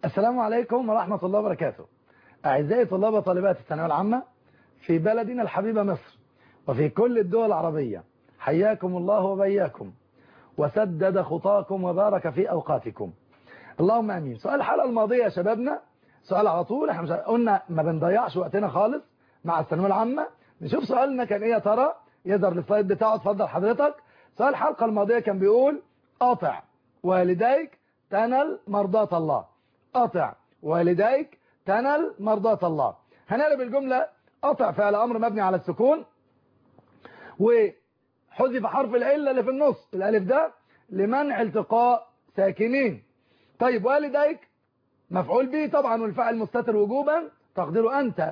السلام عليكم ورحمة الله وبركاته أعزائي طلاب وطالبات الثانويه العامة في بلدنا الحبيبة مصر وفي كل الدول العربية حياكم الله وبياكم وسدد خطاكم وبارك في أوقاتكم اللهم أمين سؤال الحلقة الماضية يا شبابنا سؤال على طول احنا مش قلنا ما بنضيعش وقتنا خالص مع الثانويه العامة نشوف سؤالنا كان ايه يا ترى يظهر السلايد بتاعه اتفضل حضرتك سؤال الحلقة الماضية كان بيقول قاطع والديك تنل مرضات الله قاطع والديك تنل مرضات الله هنقلب الجملة قطع فعل أمر مبني على السكون وحذف حرف العلة اللي في النص الألف ده لمنع التقاء ساكنين طيب والديك مفعول به طبعا والفعل مستتر وجوبا تقديره أنت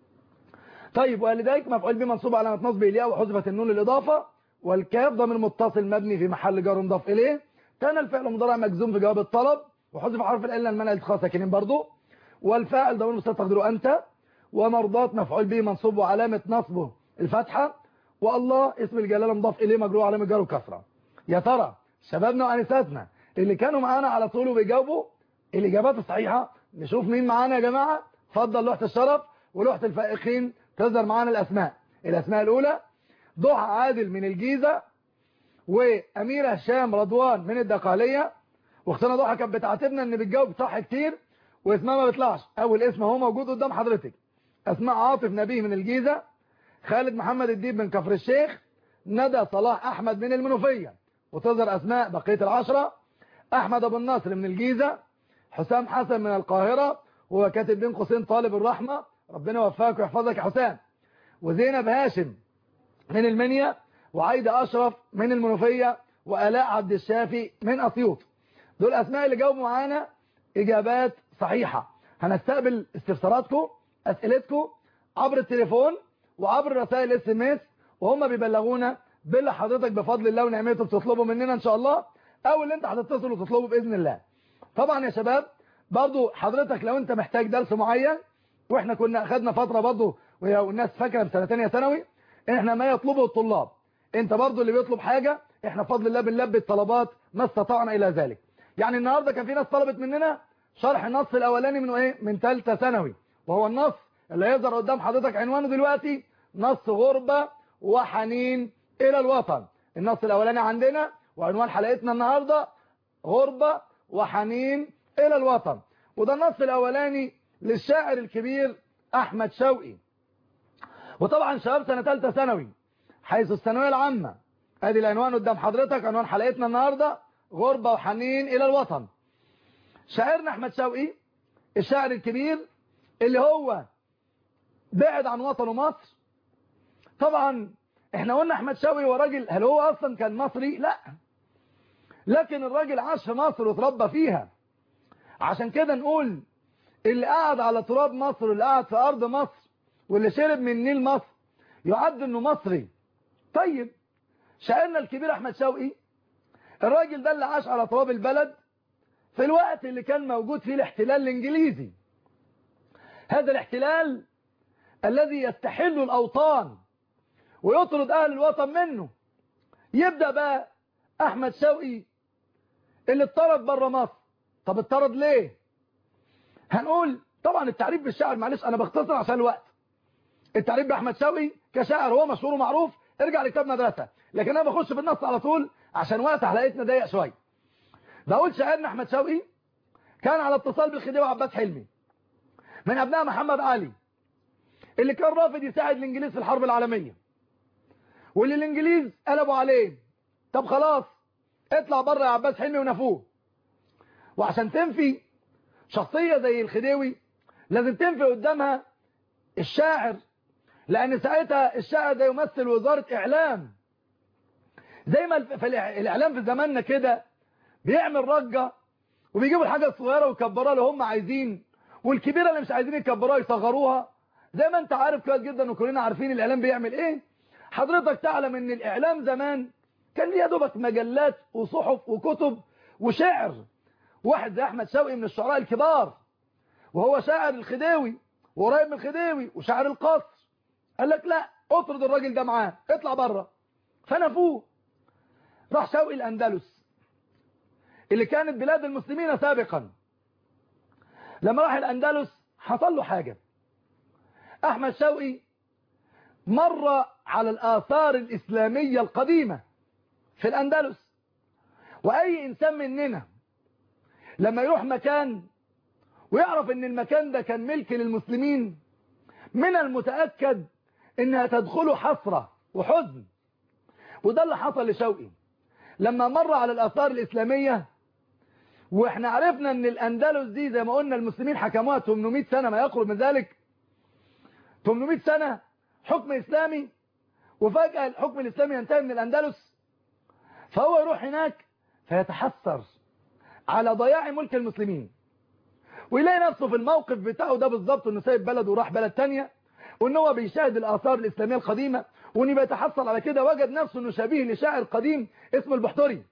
طيب والديك مفعول به منصوب على نصب الياء وحذفت النون الإضافة والكاف ضمير متصل مبني في محل جار مضاف إليه تنل فعل مضارع مجزوم في جواب الطلب وحذف حرف العلة لمنع التقاء ساكنين برضه والفاعل ضمير مستتر تقديره أنت ومرضات مفعول به منصوب وعلامة نصبه الفتحة والله اسم الجلالة مضاف إليه مجرور علامة جر وكسرة يا ترى شبابنا وأنساتنا اللي كانوا معانا على طول وبيجاوبوا الإجابات الصحيحة نشوف مين معانا يا جماعة اتفضل لوحة الشرف ولوحة الفائقين تظهر معانا الأسماء الأسماء الأولى ضحى عادل من الجيزة وأميرة هشام رضوان من الدقالية واختنا ضحى كانت بتعاتبنا ان بتجاوب صح كتير واسمها ما بيطلعش اول اسم اهو موجود قدام حضرتك اسماء عاطف نبيه من الجيزة خالد محمد الديب من كفر الشيخ ندى صلاح احمد من المنوفية وتظهر اسماء بقية العشرة احمد ابو النصر من الجيزة حسام حسن من القاهرة وهو كاتب بين قوسين طالب الرحمة ربنا يوفقك ويحفظك يا حسام وزينب هاشم من المنيا وعايدة اشرف من المنوفية والاء عبد الشافي من اسيوط دول اسماء اللي جاوبوا معانا اجابات صحيحة هنستقبل استفساراتكم اسئلتكم عبر التليفون وعبر رسائل اس ام اس وهم بيبلغونا باللي حضرتك بفضل الله ونعمته بتطلبه مننا ان شاء الله او اللي انت هتتصل وتطلبه باذن الله طبعا يا شباب برضو حضرتك لو انت محتاج درس معين واحنا كنا اخدنا فترة برضو والناس فاكره في سنه ثانيه ثانوي احنا ما يطلبه الطلاب انت برضو اللي بيطلب حاجة احنا بفضل الله بنلبي الطلبات ما استطعنا الى ذلك يعني النهاردة كان في ناس طلبت مننا شرح النص الاولاني من ايه من ثالثه ثانوي وهو النص اللي هيظهر قدام حضرتك عنوانه دلوقتي نص غربة وحنين الى الوطن النص الاولاني عندنا وعنوان حلقتنا النهاردة غربة وحنين الى الوطن وده النص الاولاني للشاعر الكبير احمد شوقي وطبعا شباب سنة ثالثه ثانوي حيث الثانويه العامة ادي العنوان قدام حضرتك عنوان حلقتنا النهاردة غربة وحنين الى الوطن شاعرنا احمد شوقي الشاعر الكبير اللي هو بعد عن وطنه مصر طبعا احنا قلنا احمد شوقي هو راجل هل هو اصلا كان مصري لا لكن الراجل عاش في مصر وتربى فيها عشان كده نقول اللي قاعد على تراب مصر واللي قاعد في ارض مصر واللي شرب من نيل مصر يعد انه مصري طيب شاعرنا الكبير احمد شوقي الراجل ده اللي عاش على تراب البلد في الوقت اللي كان موجود فيه الاحتلال الانجليزي هذا الاحتلال الذي يستحل الاوطان ويطرد اهل الوطن منه يبدأ بقى احمد شوقي اللي اتطرد بره مصر طب اتطرد ليه هنقول طبعا التعريف بالشاعر معلش انا بختصر عشان الوقت التعريف باحمد شوقي كشاعر هو مشهور ومعروف ارجع لكتاب مدرسة لكن انا بخش في النص على طول عشان وقت حلقتنا ضيق شويه بقول شاعرنا احمد شوقي كان على اتصال بالخديوي عباس حلمي من ابناء محمد علي اللي كان رافض يساعد الانجليز في الحرب العالمية واللي الانجليز قلبوا عليه طب خلاص اطلع بره يا عباس حلمي ونفوه وعشان تنفي شخصية زي الخديوي لازم تنفي قدامها الشاعر لان ساعتها الشاعر ده يمثل وزارة اعلام زي ما في الاعلام في زماننا كده بيعمل رجة وبيجيبوا الحاجة الصغيرة ويكبروها اللي هم عايزين والكبيرة اللي مش عايزين يكبروها يصغروها زي ما انت عارف كويس جدا وكلنا عارفين الاعلام بيعمل ايه حضرتك تعلم ان الاعلام زمان كان ليه دوبك مجلات وصحف وكتب وشعر واحد زي احمد شوقي من الشعراء الكبار وهو شاعر الخديوي وقريب من الخديوي وشاعر القصر قال لك لا اطرد الراجل ده معاه اطلع بره فنفوه راح شوقي الاندلس اللي كانت بلاد المسلمين سابقا لما راح الأندلس حصل له حاجة أحمد شوقي مر على الآثار الإسلامية القديمة في الأندلس وأي إنسان مننا لما يروح مكان ويعرف ان المكان ده كان ملك للمسلمين من المتأكد انها تدخله حسرة وحزن وده اللي حصل لشوقي لما مر على الآثار الإسلامية واحنا عرفنا ان الأندلس دي زي ما قلنا المسلمين حكموها 800 سنة ما يقرب من ذلك 800 سنة حكم إسلامي وفجأة الحكم الإسلامي ينتهي من الأندلس فهو يروح هناك فيتحسر على ضياع ملك المسلمين ويلاقي نفسه في الموقف بتاعه ده بالظبط انه سايب بلد وراح بلد تانية وان هو بيشاهد الاثار الاسلاميه القديمه وان بيتحصل على كده وجد نفسه انه شبيه لشاعر قديم اسمه البحتري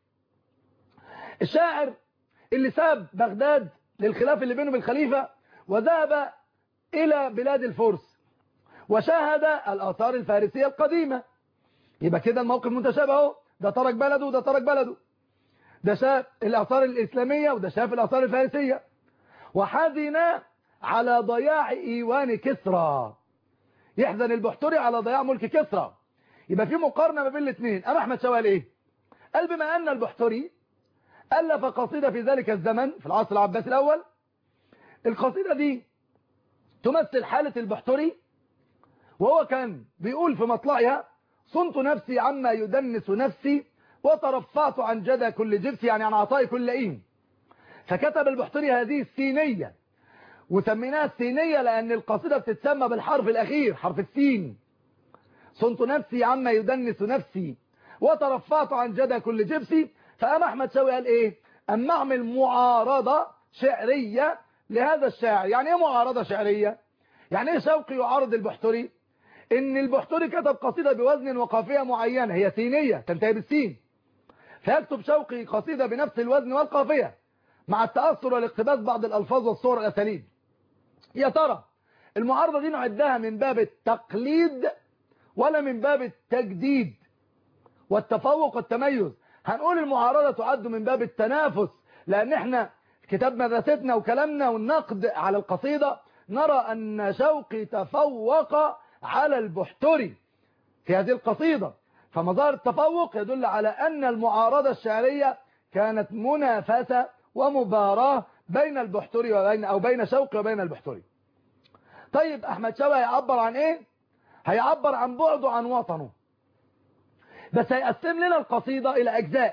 الشاعر اللي ساب بغداد للخلاف اللي بينه بالخليفه وذهب الى بلاد الفرس وشاهد الاثار الفارسيه القديمه يبقى كده الموقف متشابه اهو ده ترك بلده وده ترك بلده ده شاف الاثار الاسلاميه وده شاف الاثار الفارسيه وحزن على ضياع ايوان كسرى يحزن البحتري على ضياع ملك كسرى يبقى في مقارنه ما بين الاثنين اما احمد شوقي ايه قال بما ان البحتري الف قصيده في ذلك الزمن في العصر العباسي الاول القصيده دي تمثل حاله البحتري وهو كان بيقول في مطلعها صنت نفسي عما يدنس نفسي وترفعت عن جدى كل جبس يعني عن عطاء كل لئيم فكتب البحتري هذه السينية وسميناها السينية لأن القصيدة بتتسمى بالحرف الأخير حرف السين صنت نفسي عما يدنس نفسي وترفعت عن جدى كل جبسي فقام أحمد شوقي قال إيه أما أعمل معارضة شعرية لهذا الشاعر يعني إيه معارضة شعرية يعني إيه شوقي يعارض البحتري إن البحتري كتب قصيدة بوزن وقافية معينة هي سينية تنتهي بالسين فيكتب شوقي قصيدة بنفس الوزن والقافية مع التأثر والاقتباس بعض الألفاظ والصور الأساليب يا ترى المعارضة دي نعدها من باب التقليد ولا من باب التجديد والتفوق والتميز هنقول المعارضة تعد من باب التنافس لأن احنا كتاب مدرستنا وكلامنا والنقد على القصيدة نرى أن شوقي تفوق على البحتري في هذه القصيدة فمظاهر التفوق يدل على أن المعارضة الشعرية كانت منافسة ومباراة بين البحتري وبين أو بين شوقي وبين البحتري طيب أحمد شوقي هيعبر عن إيه هيعبر عن بعده عن وطنه بس هيقسم لنا القصيدة إلى أجزاء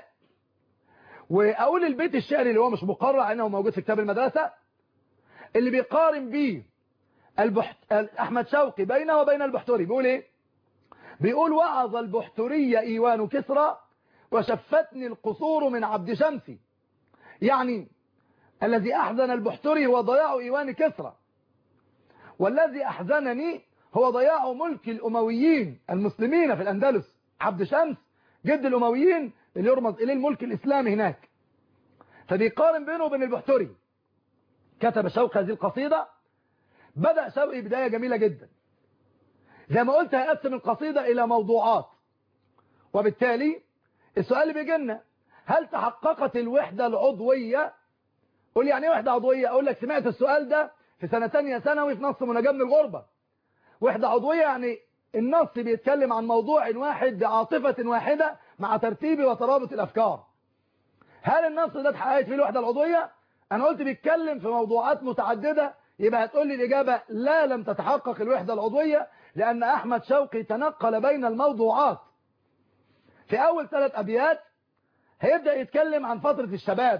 وأقول البيت الشعري اللي هو مش مقرر أنه موجود في كتاب المدرسة اللي بيقارن بيه البحت... أحمد شوقي بينه وبين البحتري بيقول إيه بيقول وعظ البحتري إيوان كسرى وشفتني القصور من عبد شمسي يعني الذي أحزن البحتري هو ضياع إيوان كسرى والذي أحزنني هو ضياع ملك الأمويين المسلمين في الأندلس عبد شمس جد الأمويين اللي يرمز إليه الملك الإسلامي هناك فبيقارن بينه وبين البحتري كتب شوقي هذه القصيدة بدأ شوقي بداية جميلة جدا زي ما قلت هيقسم القصيدة إلى موضوعات وبالتالي السؤال اللي بيجي لنا هل تحققت الوحدة العضوية قول يعني ايه وحدة عضوية اقول لك سمعت السؤال ده في سنة تانية ثانوي في نص مناجاة من الغربة وحدة عضوية يعني النص بيتكلم عن موضوع واحد بعاطفة واحدة مع ترتيب وترابط الأفكار هل النص ده اتحققت فيه الوحدة العضوية انا قلت بيتكلم في موضوعات متعددة يبقى هتقول لي الإجابة لا لم تتحقق الوحدة العضوية لأن أحمد شوقي تنقل بين الموضوعات في أول ثلاث أبيات هيبدأ يتكلم عن فترة الشباب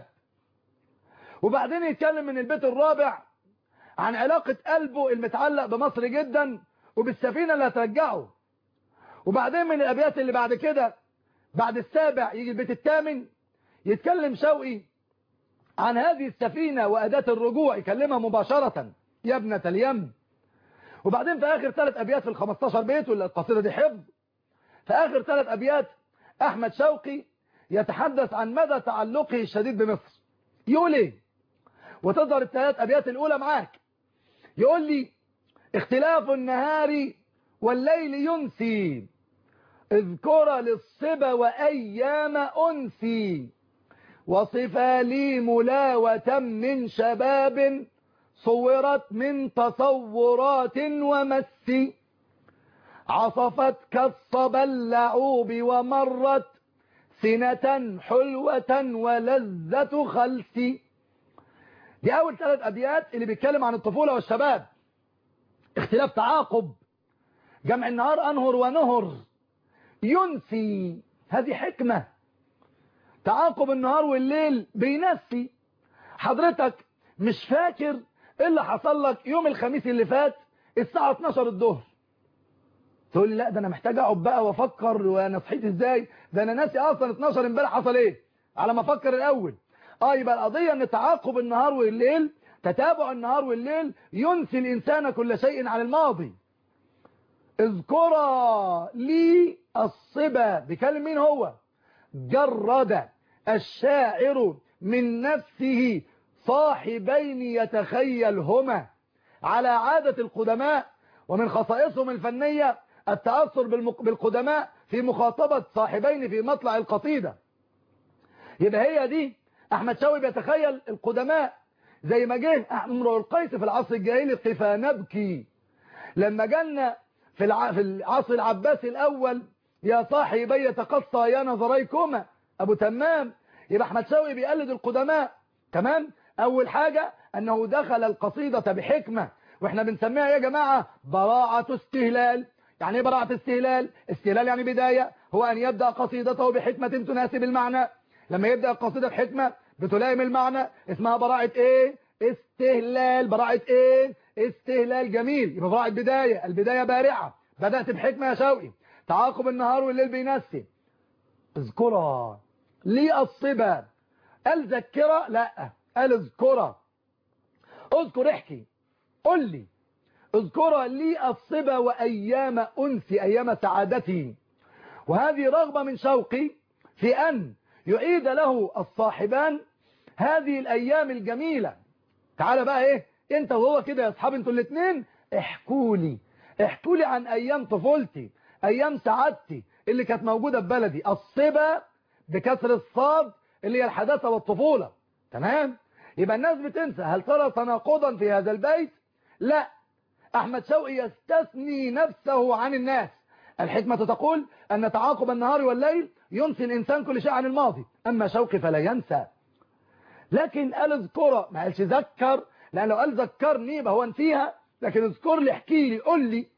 وبعدين يتكلم من البيت الرابع عن علاقة قلبه المتعلق بمصر جدا وبالسفينة اللي هترجعه وبعدين من الأبيات اللي بعد كده بعد السابع يجي البيت الثامن يتكلم شوقي عن هذه السفينة وأداة الرجوع يكلمها مباشرة يا ابنة اليم وبعدين في آخر ثلاث أبيات في ال 15 بيت ولا القصيدة دي حفظ في آخر ثلاث أبيات أحمد شوقي يتحدث عن مدى تعلقه الشديد بمصر يقول ايه وتظهر الثلاث أبيات الأولى معاك يقول لي اختلاف النهار والليل ينسي اذكر للصبا وأيام أنسي وصفا لي ملاوة من شباب صورت من تصورات ومس عصفت كالصبا اللعوب ومرت سنة حلوة ولذة خلس دي أول ثلاث أبيات اللي بيتكلم عن الطفولة والشباب اختلاف تعاقب جمع النهار أنهر ونهر ينسي هذه حكمة تعاقب النهار والليل بينسي حضرتك مش فاكر ايه اللي حصل لك يوم الخميس اللي فات الساعة 12 الظهر تقول لي لا ده انا محتاج اقعد بقى وافكر وانا صحيت ازاي ده انا ناسي اصلا 12 امبارح حصل ايه على ما افكر الاول اه يبقى القضيه ان تعاقب النهار والليل تتابع النهار والليل ينسي الانسان كل شيء عن الماضي اذكرا لي الصبا بكلم مين هو جرد الشاعر من نفسه صاحبين يتخيلهما على عادة القدماء ومن خصائصهم الفنية التأثر بالقدماء في مخاطبة صاحبين في مطلع القصيدة يبقى هي دي أحمد شوقي بيتخيل القدماء زي ما جه امرؤ القيس في العصر الجاهلي قفا نبكي لما جالنا في العصر العباسي الأول يا صاحبي يتقصى يا نظريكما أبو تمام يبقى أحمد شوقي بيقلد القدماء تمام أول حاجة أنه دخل القصيدة بحكمة وإحنا بنسميها يا جماعة براعة استهلال يعني ايه براعة استهلال استهلال يعني بداية هو أن يبدأ قصيدته بحكمة تناسب المعنى لما يبدأ القصيدة بحكمة بتلائم المعنى اسمها براعة ايه استهلال براعة ايه استهلال جميل يبقى براعة بداية البداية بارعة بدأت بحكمة يا شوقي تعاقب النهار والليل بينسي اذكرها لي الصبا قال ذكرة لا قال اذكرة اذكر احكي قل لي اذكر لي الصبا وأيام أنسي أيام سعادتي وهذه رغبة من شوقي في أن يعيد له الصاحبان هذه الأيام الجميلة تعال بقى إيه انت وهو كده يا أصحاب انتوا الاثنين احكوا لي احكوا لي عن أيام طفولتي أيام سعادتي اللي كانت موجودة في بلدي الصبا بكسر الصاد اللي هي الحداثة والطفولة تمام يبقى الناس بتنسى هل ترى تناقضا في هذا البيت لا أحمد شوقي يستثني نفسه عن الناس الحكمة تقول أن تعاقب النهار والليل ينسي الإنسان كل شيء عن الماضي أما شوقي فلا ينسى لكن قال اذكر ما قالش ذكر لأن لو قال ذكرني يبقى هو نسيها لكن اذكر لي احكي لي قول لي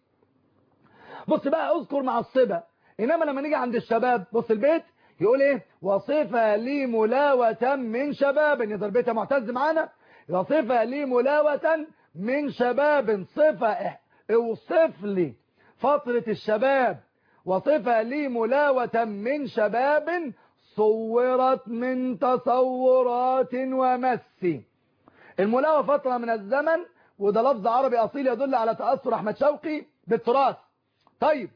بص بقى اذكر مع الصبا إنما لما نيجي عند الشباب بص البيت يقول ايه وصفة لي ملاوة من شباب يقدر بيتها معتز معانا وصفة لي ملاوة من شباب صفة اوصف لي فترة الشباب وصفة لي ملاوة من شباب صورت من تصورات ومس الملاوة فترة من الزمن وده لفظ عربي أصيل يدل على تأثر أحمد شوقي بالتراث طيب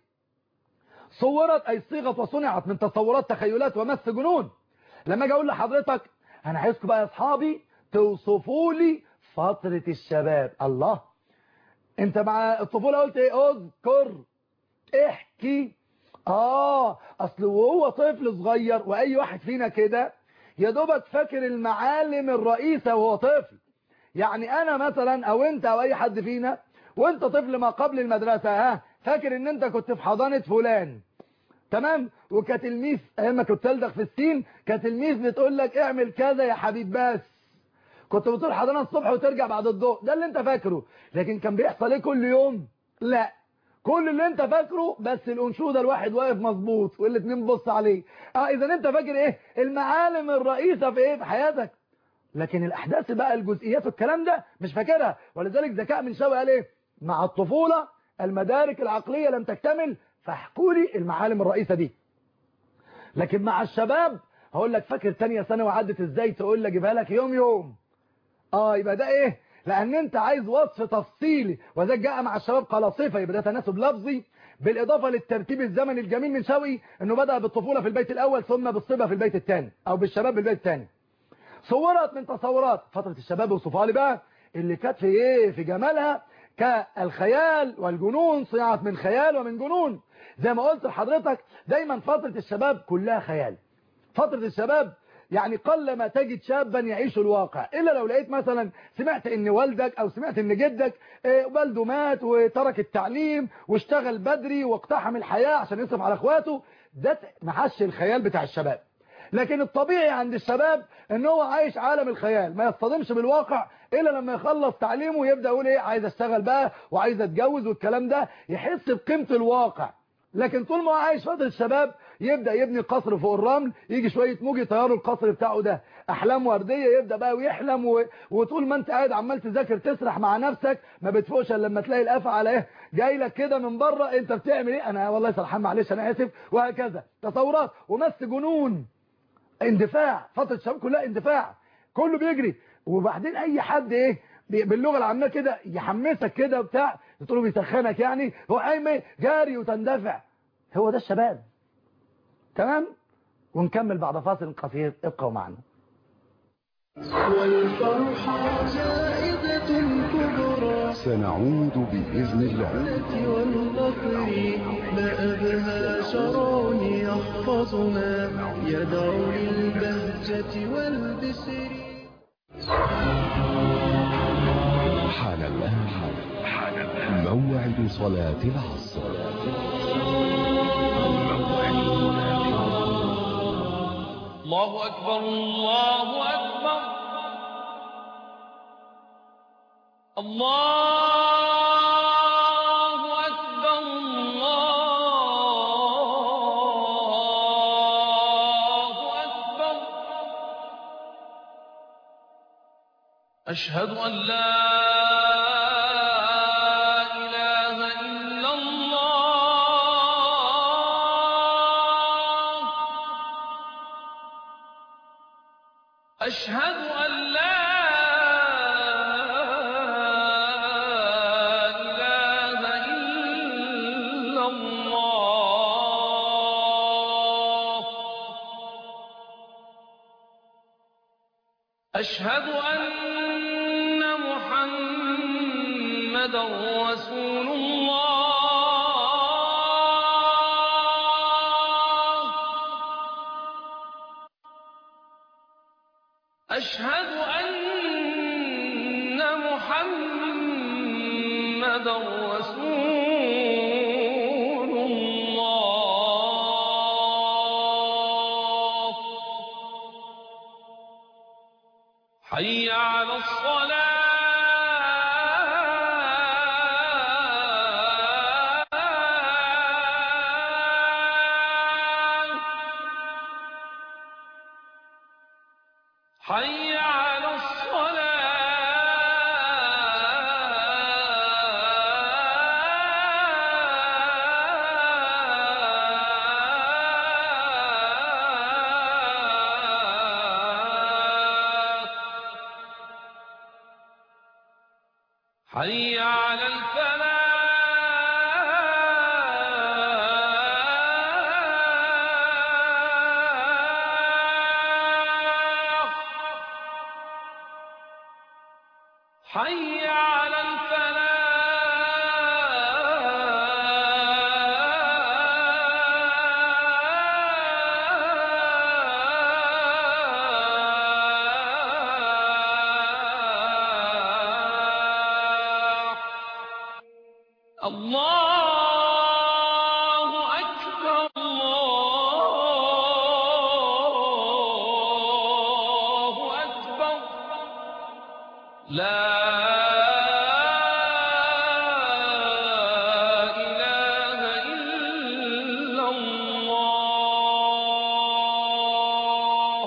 صورت أي صيغت وصنعت من تصورات تخيلات ومس جنون لما اجي اقول لحضرتك انا عايزكم بقى يا اصحابي توصفوا لي فترة الشباب الله انت مع الطفولة قلت ايه اذكر احكي اه اصل وهو طفل صغير واي واحد فينا كده يا دوبك فاكر المعالم الرئيسة وهو طفل يعني انا مثلا او انت او اي حد فينا وانت طفل ما قبل المدرسة ها فاكر ان انت كنت في حضانة فلان تمام وكانت الميس ايام ما كنت تلدغ في السين كانت الميس بتقول لك اعمل كذا يا حبيب بس كنت بتروح حضانه الصبح وترجع بعد الضوء ده اللي انت فاكره لكن كان بيحصل ايه كل يوم لا كل اللي انت فاكره بس الانشوده الواحد واقف مظبوط والاثنين بص عليه اه اذا انت فاكر ايه المعالم الرئيسه في ايه في حياتك لكن الاحداث بقى الجزئيات والكلام ده مش فاكرها ولذلك ذكاء من شوقي قال ايه مع الطفوله المدارك العقليه لم تكتمل فاحكوا لي المعالم الرئيسه دي لكن مع الشباب هقول لك فاكر ثانيه ثانوي عدت ازاي تقول لي اجيبها لك يوم يوم اه يبقى ده ايه لان انت عايز وصف تفصيلي وذلك جاء مع الشباب قال صفه يبقى ده تناسب لفظي بالاضافه للترتيب الزمني الجميل من شوقي انه بدا بالطفوله في البيت الاول ثم بالصبا في البيت الثاني او بالشباب في البيت الثاني صورت من تصورات فتره الشباب وصفها لي بقى اللي كانت في ايه في جمالها كالخيال والجنون صنعت من خيال ومن جنون زي ما قلت لحضرتك دايما فتره الشباب كلها خيال فتره الشباب يعني قل ما تجد شابا يعيش الواقع إلا لو لقيت مثلا سمعت ان والدك او سمعت ان جدك آه، والده مات وترك التعليم واشتغل بدري واقتحم الحياة عشان يصرف على اخواته ده محش الخيال بتاع الشباب لكن الطبيعي عند الشباب ان هو عايش عالم الخيال ما يصطدمش بالواقع الا لما يخلص تعليمه ويبدا يقول ايه عايز اشتغل بقى وعايز اتجوز والكلام ده يحس بقيمه الواقع لكن طول ما هو عايش فتره الشباب يبدا يبني قصر فوق الرمل يجي شويه موج يطيروا القصر بتاعه ده احلام ورديه يبدا بقى ويحلم و... وطول ما انت قاعد عمال تذاكر تسرح مع نفسك ما بتفوقش الا لما تلاقي القفا على ايه جاي لك كده من بره انت بتعمل ايه انا والله سرحان معلش انا اسف وهكذا تصورات ومس جنون اندفاع فتره الشباب كلها اندفاع كله بيجري وبعدين اي حد ايه بي- باللغه العاميه كده يحمسك كده وبتاع تقول له بيسخنك يعني هو قايم إيه؟ جاري وتندفع هو ده الشباب تمام ونكمل بعد فاصل قصير ابقوا معنا والفرحة جائزة كبرى سنعود بإذن الله والفقر ما أبهى شرع يحفظنا يدعو للبهجة والبسر حان الآن موعد صلاة العصر الله أكبر الله أكبر الله أكبر الله أكبر أشهد أن لا إله إلا الله أشهد أن لا إله إلا الله أشهد أن محمدا رسول الله أشهد أن محمدا رسول الله حي على الصلاة حي على الصلاة حي على الفلاح حي على الفلاح الله أكبر الله أكبر لا إله إلا الله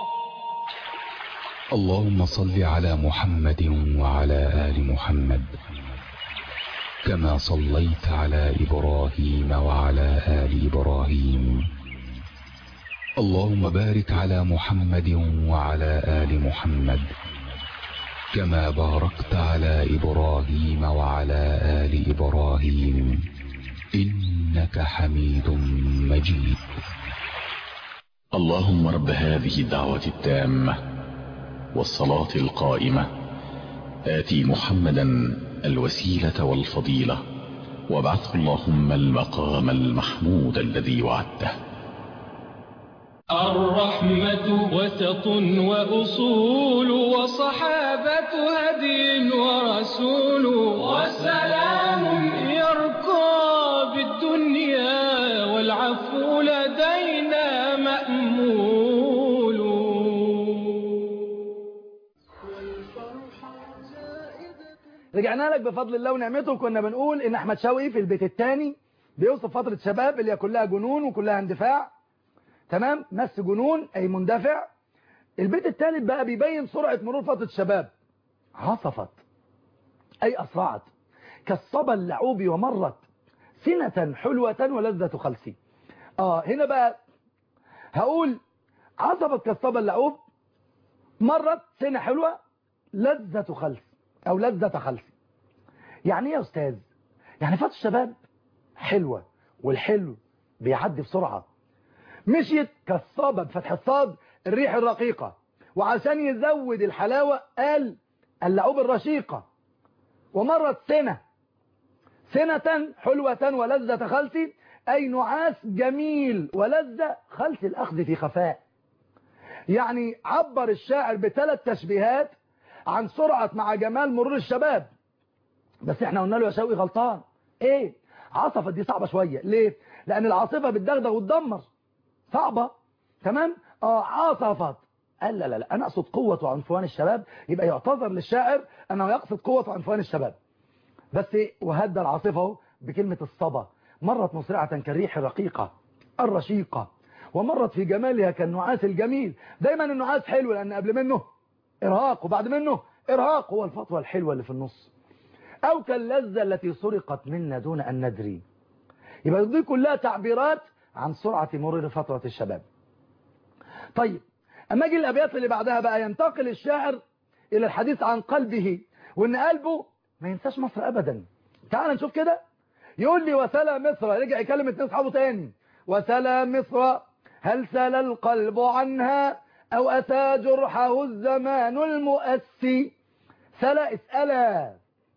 اللهم صل على محمد وعلى آل محمد كما صليت على إبراهيم وعلى آل إبراهيم اللهم بارك على محمد وعلى آل محمد كما باركت على إبراهيم وعلى آل إبراهيم إنك حميد مجيد اللهم رب هذه الدعوة التامة والصلاة القائمة آتي محمدا الوسيلة والفضيلة وابعثه اللهم المقام المحمود الذي وعدته الرحمة وسط وأصول وصحابة هدي ورسول وسلام يرقى بالدنيا والعفو لدينا مأمول رجعنا لك بفضل الله ونعمته كنا بنقول ان احمد شوقي في البيت الثاني بيوصف فترة شباب اللي هي كلها جنون وكلها اندفاع تمام مس جنون اي مندفع البيت الثالث بقى بيبين سرعة مرور فترة الشباب عصفت اي اسرعت كالصبا اللعوب ومرت سنة حلوة ولذة خلسي اه هنا بقى هقول عصفت كالصبا اللعوب مرت سنة حلوة لذة خلسي او لذة خلسي يعني ايه يا استاذ يعني فترة الشباب حلوة والحلو بيعدي بسرعة مشيت كالصابة بفتح الصاد الريح الرقيقة وعشان يزود الحلاوة قال اللعوب الرشيقة ومرت سنة سنة حلوة ولذة خلسي أي نعاس جميل ولذة خلس الأخذ في خفاء يعني عبر الشاعر بثلاث تشبيهات عن سرعة مع جمال مرور الشباب بس احنا قلنا له يا شوقي غلطان ايه عصفت دي صعبة شوية ليه لان العاصفة بتدغدغ وتدمر صعبة تمام اه عصفت قال لا لا لا انا اقصد قوة وعنفوان الشباب يبقى يعتذر للشاعر انه يقصد قوة وعنفوان الشباب بس وهدى العاصفة اهو بكلمة الصبا مرت مسرعة كالريح الرقيقة الرشيقة ومرت في جمالها كالنعاس الجميل دايما النعاس حلو لان قبل منه ارهاق وبعد منه ارهاق هو الفتوى الحلوة اللي في النص او كاللذة التي سرقت منا دون ان ندري يبقى دي كلها تعبيرات عن سرعة مرور فترة الشباب طيب اما اجي الابيات اللي بعدها بقى ينتقل الشاعر الى الحديث عن قلبه وان قلبه ما ينساش مصر ابدا تعال نشوف كده يقول لي وسلى مصر رجع يكلم اتنين اصحابه تاني وسلى مصر هل سلى القلب عنها او اتى جرحه الزمان المؤسي سلى اسألا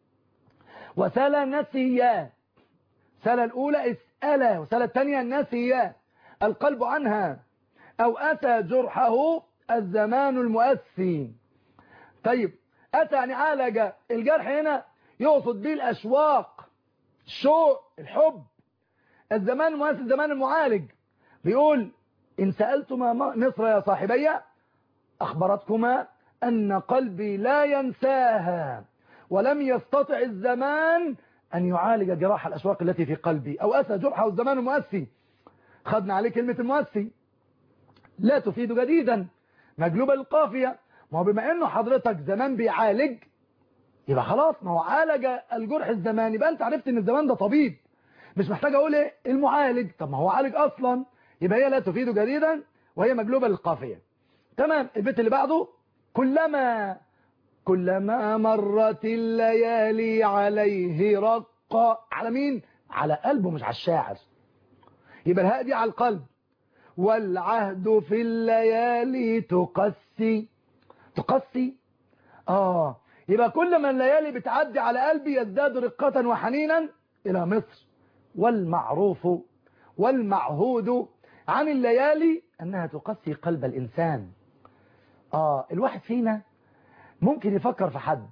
وسلى نسيا سلى الاولى اسألا وسلى الثانية نسيا القلب عنها او اتى جرحه الزمان المؤسي طيب اتى يعني عالج الجرح هنا يقصد به الاشواق الشوق الحب الزمان المؤسي الزمان المعالج بيقول إن سألتما مصر يا صاحبي أخبرتكما أن قلبي لا ينساها ولم يستطع الزمان أن يعالج جراح الأشواق التي في قلبي أو أسى جرحه الزمان المؤسي خدنا عليه كلمة المؤسي لا تفيد جديدا مجلوبة للقافية ما هو بما أنه حضرتك زمان بيعالج يبقى خلاص ما هو عالج الجرح الزمان يبقى أنت عرفت أن الزمان ده طبيب مش محتاج أقول إيه المعالج طب ما هو عالج أصلا يبقى هي لا تفيد جديدا وهي مجلوبة للقافية تمام البيت اللي بعده كلما كلما مرت الليالي عليه رق على مين على قلبه مش على الشاعر يبقى الهاء دي على القلب والعهد في الليالي تقسي تقسي اه يبقى كل ما الليالي بتعدي على قلبي يزداد رقة وحنينا إلى مصر والمعروف والمعهود عن الليالي أنها تقسي قلب الإنسان آه الواحد فينا ممكن يفكر في حد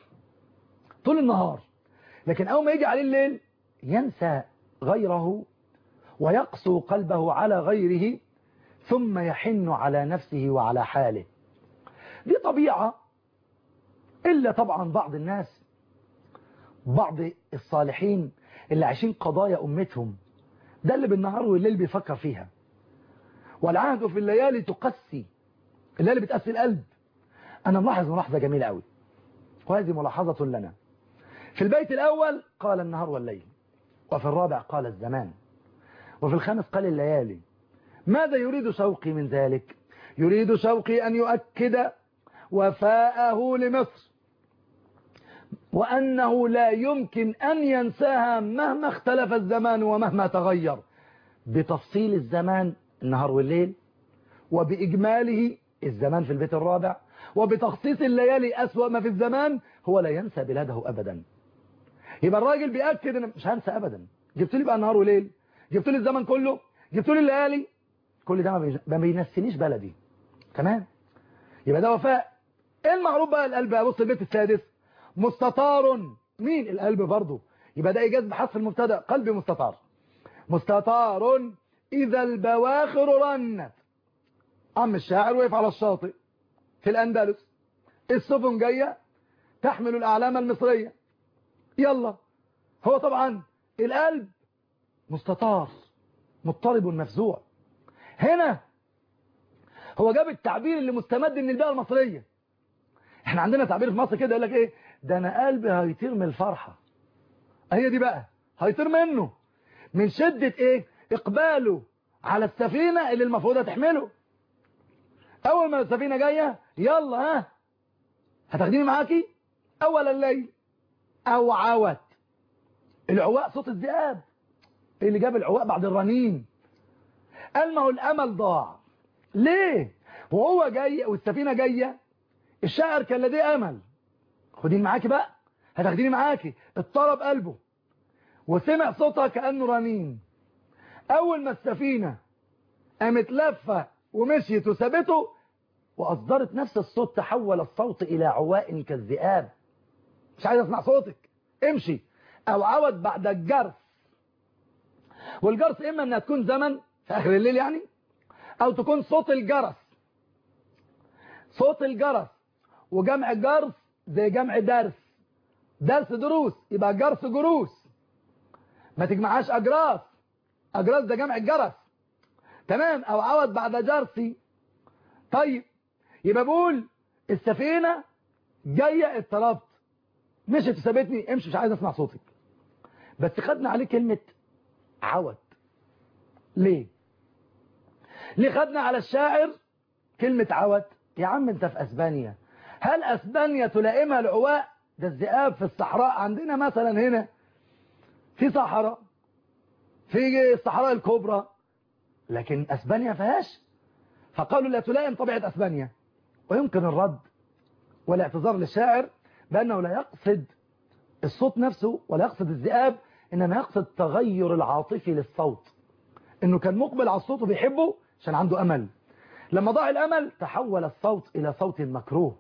طول النهار لكن أول ما يجي عليه الليل ينسى غيره ويقسو قلبه على غيره ثم يحن على نفسه وعلى حاله دي طبيعة إلا طبعا بعض الناس بعض الصالحين اللي عايشين قضايا أمتهم ده اللي بالنهار والليل بيفكر فيها والعهد في الليالي تقسي الليالي بتقسي القلب أنا ملاحظ ملاحظة جميلة قوي وهذه ملاحظة لنا في البيت الأول قال النهار والليل وفي الرابع قال الزمان وفي الخامس قال الليالي ماذا يريد شوقي من ذلك يريد شوقي أن يؤكد وفاءه لمصر وأنه لا يمكن أن ينساها مهما اختلف الزمان ومهما تغير بتفصيل الزمان النهار والليل وبإجماله الزمان في البيت الرابع وبتخصيص الليالي أسوأ ما في الزمان هو لا ينسى بلاده أبدا يبقى الراجل بيأكد أنا مش هنسى أبدا جبت لي بقى نهار وليل جبت لي الزمن كله جبت لي الليالي كل ده ما بيج- ما بينسينيش بلدي تمام يبقى ده وفاء ايه المعروف بقى القلب بقى بص البيت السادس مستطار مين القلب برضه يبقى ده ايجاز بحذف المبتدا قلبي مستطار مستطار اذا البواخر رنت عم الشاعر وقف على الشاطئ في الاندلس السفن جايه تحمل الاعلام المصريه يلا هو طبعا القلب مستطار مضطرب مفزوع هنا هو جاب التعبير اللي مستمد من البيئة المصرية احنا عندنا تعبير في مصر كده يقول لك ايه ده انا قلبي هيطير من الفرحة هي دي بقى هيطير منه من شدة ايه اقباله على السفينة اللي المفروض هتحمله اول ما السفينة جاية يلا ها هتاخديني معاكي اول الليل او عوت العواء صوت الذئاب إيه اللي جاب العواء بعد الرنين قال ما هو الامل ضاع ليه وهو جاي والسفينه جايه الشاعر كان لديه امل خديني معاكي بقى هتاخديني معاكي اضطرب قلبه وسمع صوتها كانه رنين اول ما السفينه قامت لفه ومشيت وسابته واصدرت نفس الصوت تحول الصوت الى عواء كالذئاب مش عايز اسمع صوتك امشي او عود بعد الجرس والجرس اما انها تكون زمن في اخر الليل يعني او تكون صوت الجرس صوت الجرس وجمع جرس زي جمع درس درس دروس يبقى جرس جروس ما تجمعهاش اجراس اجراس ده جمع الجرس تمام او عوض بعد جرسي طيب يبقى بقول السفينة جاية اضطربت مشيت وسابتني امشي مش عايز اسمع صوتك بس خدنا عليه كلمة عود ليه ليه خدنا على الشاعر كلمة عود يا عم انت في اسبانيا هل اسبانيا تلائمها العواء ده الذئاب في الصحراء عندنا مثلا هنا في صحراء في الصحراء الكبرى لكن اسبانيا فيهاش فقالوا لا تلائم طبيعة اسبانيا ويمكن الرد والاعتذار للشاعر بأنه لا يقصد الصوت نفسه ولا يقصد الذئاب إنما يقصد تغير العاطفي للصوت إنه كان مقبل على الصوت وبيحبه عشان عنده أمل لما ضاع الأمل تحول الصوت إلى صوت مكروه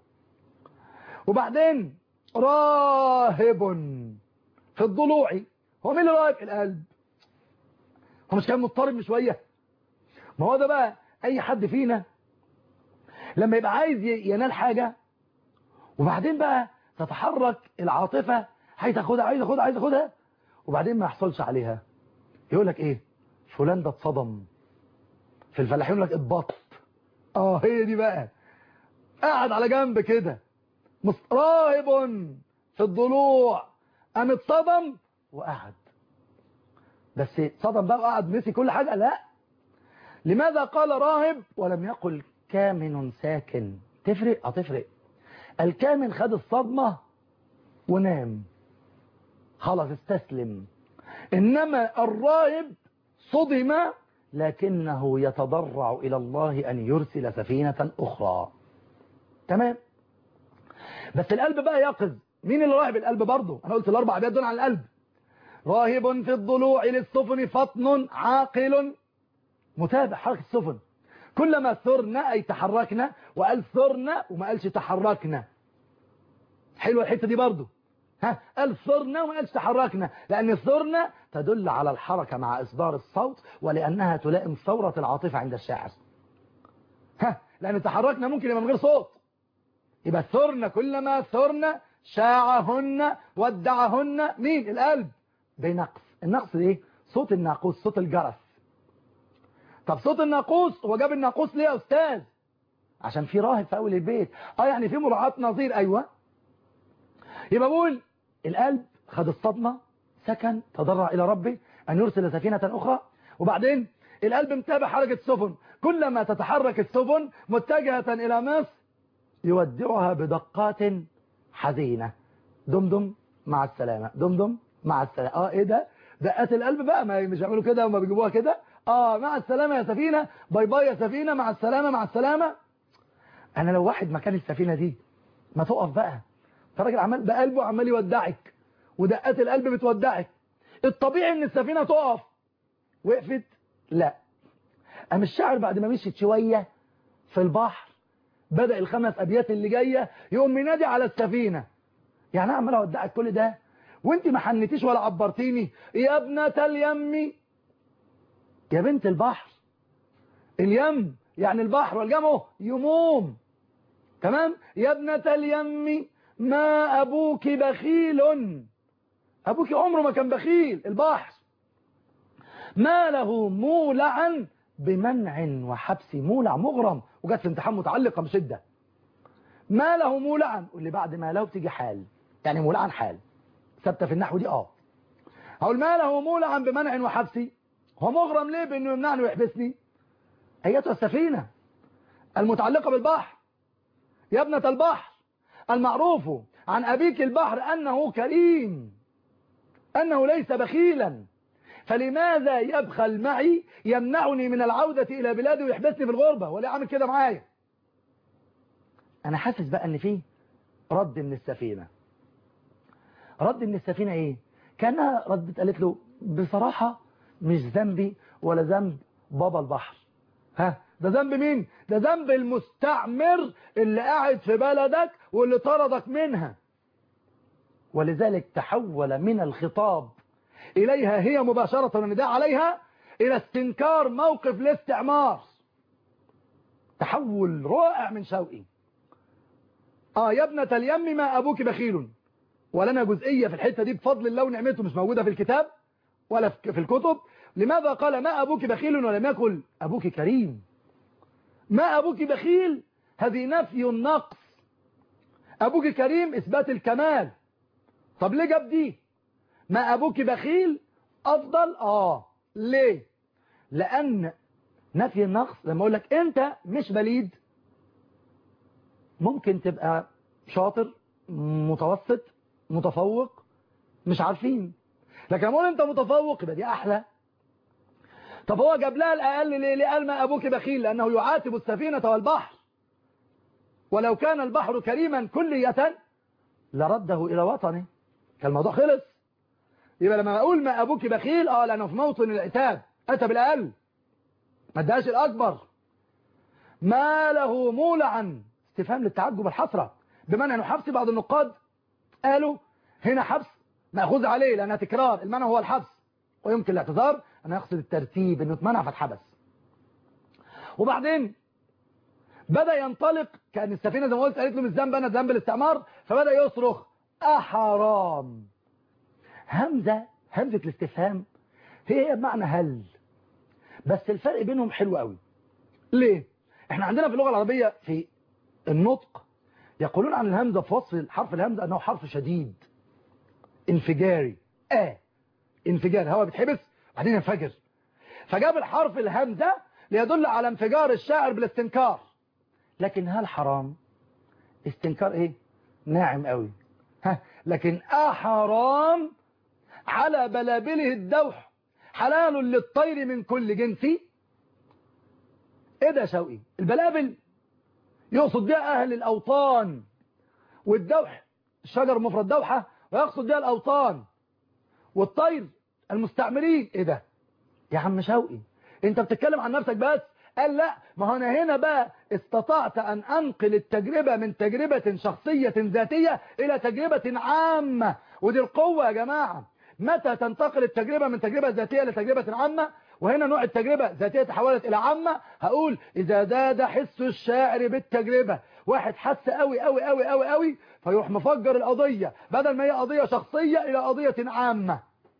وبعدين راهب في الضلوع هو مين اللي راهب القلب هو مش كان مضطرب من شوية ما هو ده بقى أي حد فينا لما يبقى عايز ينال حاجة وبعدين بقى تتحرك العاطفة عايز اخدها عايز اخدها عايز اخدها وبعدين ما يحصلش عليها يقول لك ايه فلان ده اتصدم في الفلاحين يقول لك اتبط اه هي دي بقى قاعد على جنب كده راهب في الضلوع قام اتصدم وقعد بس اتصدم بقى وقعد نسي كل حاجة لا لماذا قال راهب ولم يقل كامن ساكن تفرق اه تفرق الكامن خد الصدمة ونام خلاص استسلم إنما الراهب صدم لكنه يتضرع إلى الله أن يرسل سفينة أخرى تمام بس القلب بقى يقظ مين اللي راهب القلب برضه أنا قلت الأربع أبيات دول عن القلب راهب في الضلوع للسفن فطن عاقل متابع حركة السفن كلما ثرنا أي تحركنا وقال ثرنا وما قالش تحركنا حلوة الحتة دي برضو ها قال ثرنا وما قالش تحركنا لأن ثرنا تدل على الحركة مع إصدار الصوت ولأنها تلائم ثورة العاطفة عند الشاعر ها لأن تحركنا ممكن يبقى من غير صوت يبقى ثرنا كلما ثرنا شاعهن ودعهن مين القلب بنقص النقص ايه صوت الناقوس صوت الجرس طب صوت الناقوس هو جاب الناقوس ليه يا استاذ عشان في راهب في اول البيت اه يعني في مراعاة نظير ايوه يبقى بقول القلب خد الصدمة سكن تضرع الى ربه ان يرسل سفينة اخرى وبعدين القلب متابع حركة السفن كلما تتحرك السفن متجهة الى مصر يودعها بدقات حزينة دمدم مع السلامة دمدم مع السلامة اه ايه ده دقات القلب بقى ما مش يعملوا كده وما بيجيبوها كده اه مع السلامة يا سفينة باي باي يا سفينة مع السلامة مع السلامة انا لو واحد مكان السفينة دي ما تقف بقى الراجل عمال بقلبه عمال يودعك ودقات القلب بتودعك الطبيعي ان السفينة تقف وقفت لا قام الشاعر بعد ما مشيت شوية في البحر بدأ الخمس أبيات اللي جاية يقوم منادي على السفينة يعني أنا عمال أودعك كل ده وانت ما حنتيش ولا عبرتيني يا ابنة اليم يا بنت البحر اليم يعني البحر والجمع يموم تمام يا ابنة اليم ما أبوك بخيل أبوك عمره ما كان بخيل البحر ما له مولعا بمنع وحبس مولع مغرم وجت في امتحان متعلقة بشدة ما له مولعا واللي بعد ما له بتيجي حال يعني مولعا حال ثابته في النحو دي اه هقول ما له مولعا بمنع وحبسي هو مغرم ليه بانه يمنعني ويحبسني ايتها السفينة المتعلقة بالبحر يا ابنة البحر المعروف عن أبيك البحر أنه كريم أنه ليس بخيلا فلماذا يبخل معي يمنعني من العودة إلى بلادي ويحبسني في الغربة ولا عامل كده معايا أنا حاسس بقى أن فيه رد من السفينة رد من السفينة إيه كانها ردت قالت له بصراحة مش ذنبي ولا ذنب بابا البحر ها ده ذنب مين ده ذنب المستعمر اللي قاعد في بلدك واللي طردك منها ولذلك تحول من الخطاب إليها هي مباشرة والنداء عليها إلى استنكار موقف الاستعمار تحول رائع من شوقي آه يا ابنة اليم ما أبوك بخيل ولنا جزئية في الحتة دي بفضل الله ونعمته مش موجودة في الكتاب ولا في الكتب لماذا قال ما أبوك بخيل ولم يقل أبوك كريم ما أبوك بخيل هذه نفي النقص أبوك كريم إثبات الكمال طب ليه جاب دي ما أبوك بخيل أفضل آه ليه لأن نفي النقص لما أقول لك أنت مش بليد ممكن تبقى شاطر متوسط متفوق مش عارفين لكن لما أقول أنت متفوق يبقى دي أحلى طب هو جاب لها الأقل ليه ليه قال ما أبوك بخيل لأنه يعاتب السفينة والبحر ولو كان البحر كريما كلية لرده إلى وطنه كان الموضوع خلص يبقى لما أقول ما أبوك بخيل آه لأنه في موطن العتاب أتى بالأقل ما اداش الأكبر ما له مولعا استفهام للتعجب الحسرة بمعنى أنه حبس بعض النقاد قالوا هنا حبس مأخوذ عليه لأنها تكرار المعنى هو الحبس ويمكن الاعتذار أنا أقصد الترتيب أنه اتمنع فاتحبس وبعدين بدأ ينطلق كان السفينة زي ما قلت قالت له مش ذنب أنا ذنب الاستعمار فبدأ يصرخ أحرام همزة همزة الاستفهام هي بمعنى هل بس الفرق بينهم حلو قوي ليه احنا عندنا في اللغة العربية في النطق يقولون عن الهمزة في وصف حرف الهمزة أنه حرف شديد انفجاري آه انفجار هوا بتحبس بعدين ينفجر فجاب الحرف الهمزة ليدل على انفجار الشاعر بالاستنكار لكن هل حرام استنكار ايه ناعم قوي ها لكن احرام على بلابله الدوح حلال للطير من كل جنسي ايه ده يا شوقي البلابل يقصد بها اهل الاوطان والدوح الشجر مفرد دوحة ويقصد بها الاوطان والطير المستعمرين ايه ده يا عم شوقي انت بتتكلم عن نفسك بس قال لا ما هو انا هنا بقى استطعت ان انقل التجربة من تجربة شخصية ذاتية الى تجربة عامة ودي القوة يا جماعة متى تنتقل التجربة من تجربة ذاتية لتجربة عامة وهنا نوع التجربة ذاتية تحولت الى عامة هقول اذا زاد حس الشاعر بالتجربة واحد حس قوي قوي قوي قوي قوي فيروح مفجر القضية بدل ما هي قضية شخصية الى قضية عامة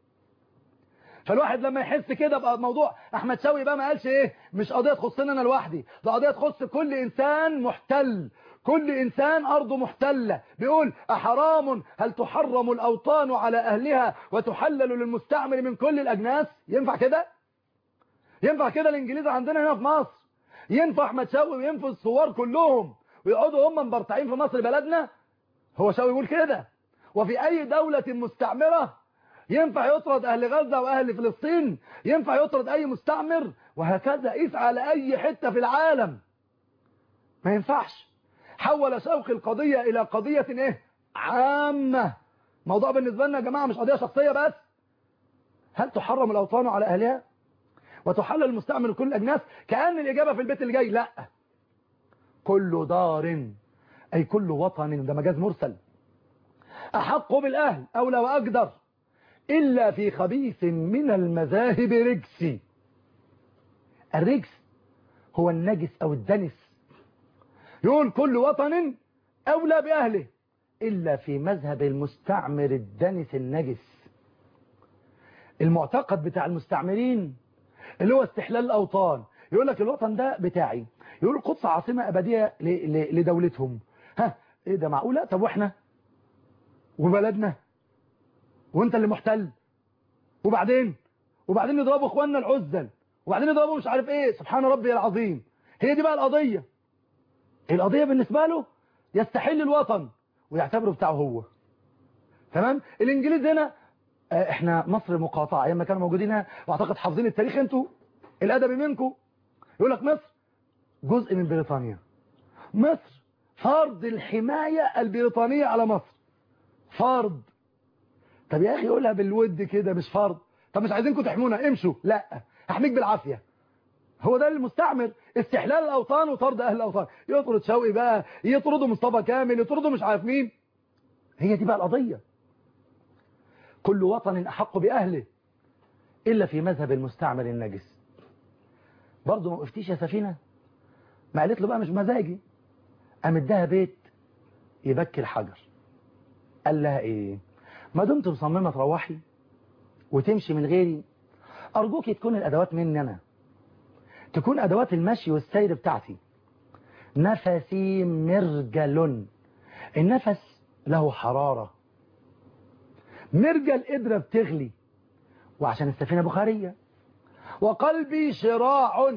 فالواحد لما يحس كده بقى موضوع احمد شوقي بقى ما قالش ايه مش قضيه تخصني انا لوحدي ده قضيه تخص كل انسان محتل كل انسان ارضه محتله بيقول احرام هل تحرم الاوطان على اهلها وتحلل للمستعمر من كل الاجناس ينفع كده ينفع كده الانجليز عندنا هنا في مصر ينفع احمد شوقي وينفع الثوار كلهم ويقعدوا هم مبرطعين في مصر بلدنا هو شوقي يقول كده وفي اي دوله مستعمره ينفع يطرد أهل غزة وأهل فلسطين ينفع يطرد أي مستعمر وهكذا قيس على أي حتة في العالم ما ينفعش حول شوقي القضية إلى قضية إيه عامة موضوع بالنسبة لنا يا جماعة مش قضية شخصية بس هل تحرم الأوطان على أهلها وتحلل المستعمر كل الأجناس كأن الإجابة في البيت اللي جاي لا كل دار أي كل وطن ده مجاز مرسل أحق بالأهل أولى وأقدر إلا في خبيث من المذاهب رجسي الرجس هو النجس أو الدنس يقول كل وطن أولى بأهله إلا في مذهب المستعمر الدنس النجس المعتقد بتاع المستعمرين اللي هو استحلال الأوطان يقول لك الوطن ده بتاعي يقول القدس عاصمة أبدية ل- ل- لدولتهم ها ايه ده معقولة طب واحنا وبلدنا وانت اللي محتل وبعدين وبعدين يضربوا اخواننا العزل وبعدين يضربوا مش عارف ايه سبحان ربي العظيم هي دي بقى القضية القضية بالنسبة له يستحل الوطن ويعتبره بتاعه هو تمام الانجليز هنا آه، احنا مصر مقاطعة ايام ما كانوا موجودين هنا واعتقد حافظين التاريخ انتوا الادبي منكم يقول لك مصر جزء من بريطانيا مصر فرض الحماية البريطانية على مصر فرض طب يا اخي قولها بالود كده مش فرض طب مش عايزينكم تحمونا امشوا لا هحميك بالعافية هو ده المستعمر استحلال الاوطان وطرد اهل الاوطان يطرد شوقي بقى يطردوا مصطفى كامل يطردوا مش عارف مين هي دي بقى القضية كل وطن احق باهله الا في مذهب المستعمر النجس برضه ما وقفتيش يا سفينة ما قالت له بقى مش مزاجي قام اداها بيت يبكي الحجر قال لها ايه ما دمت مصممة تروحي وتمشي من غيري ارجوك تكون الادوات مني انا تكون ادوات المشي والسير بتاعتي نفسي مرجل النفس له حرارة مرجل قدرة بتغلي وعشان السفينة بخارية وقلبي شراع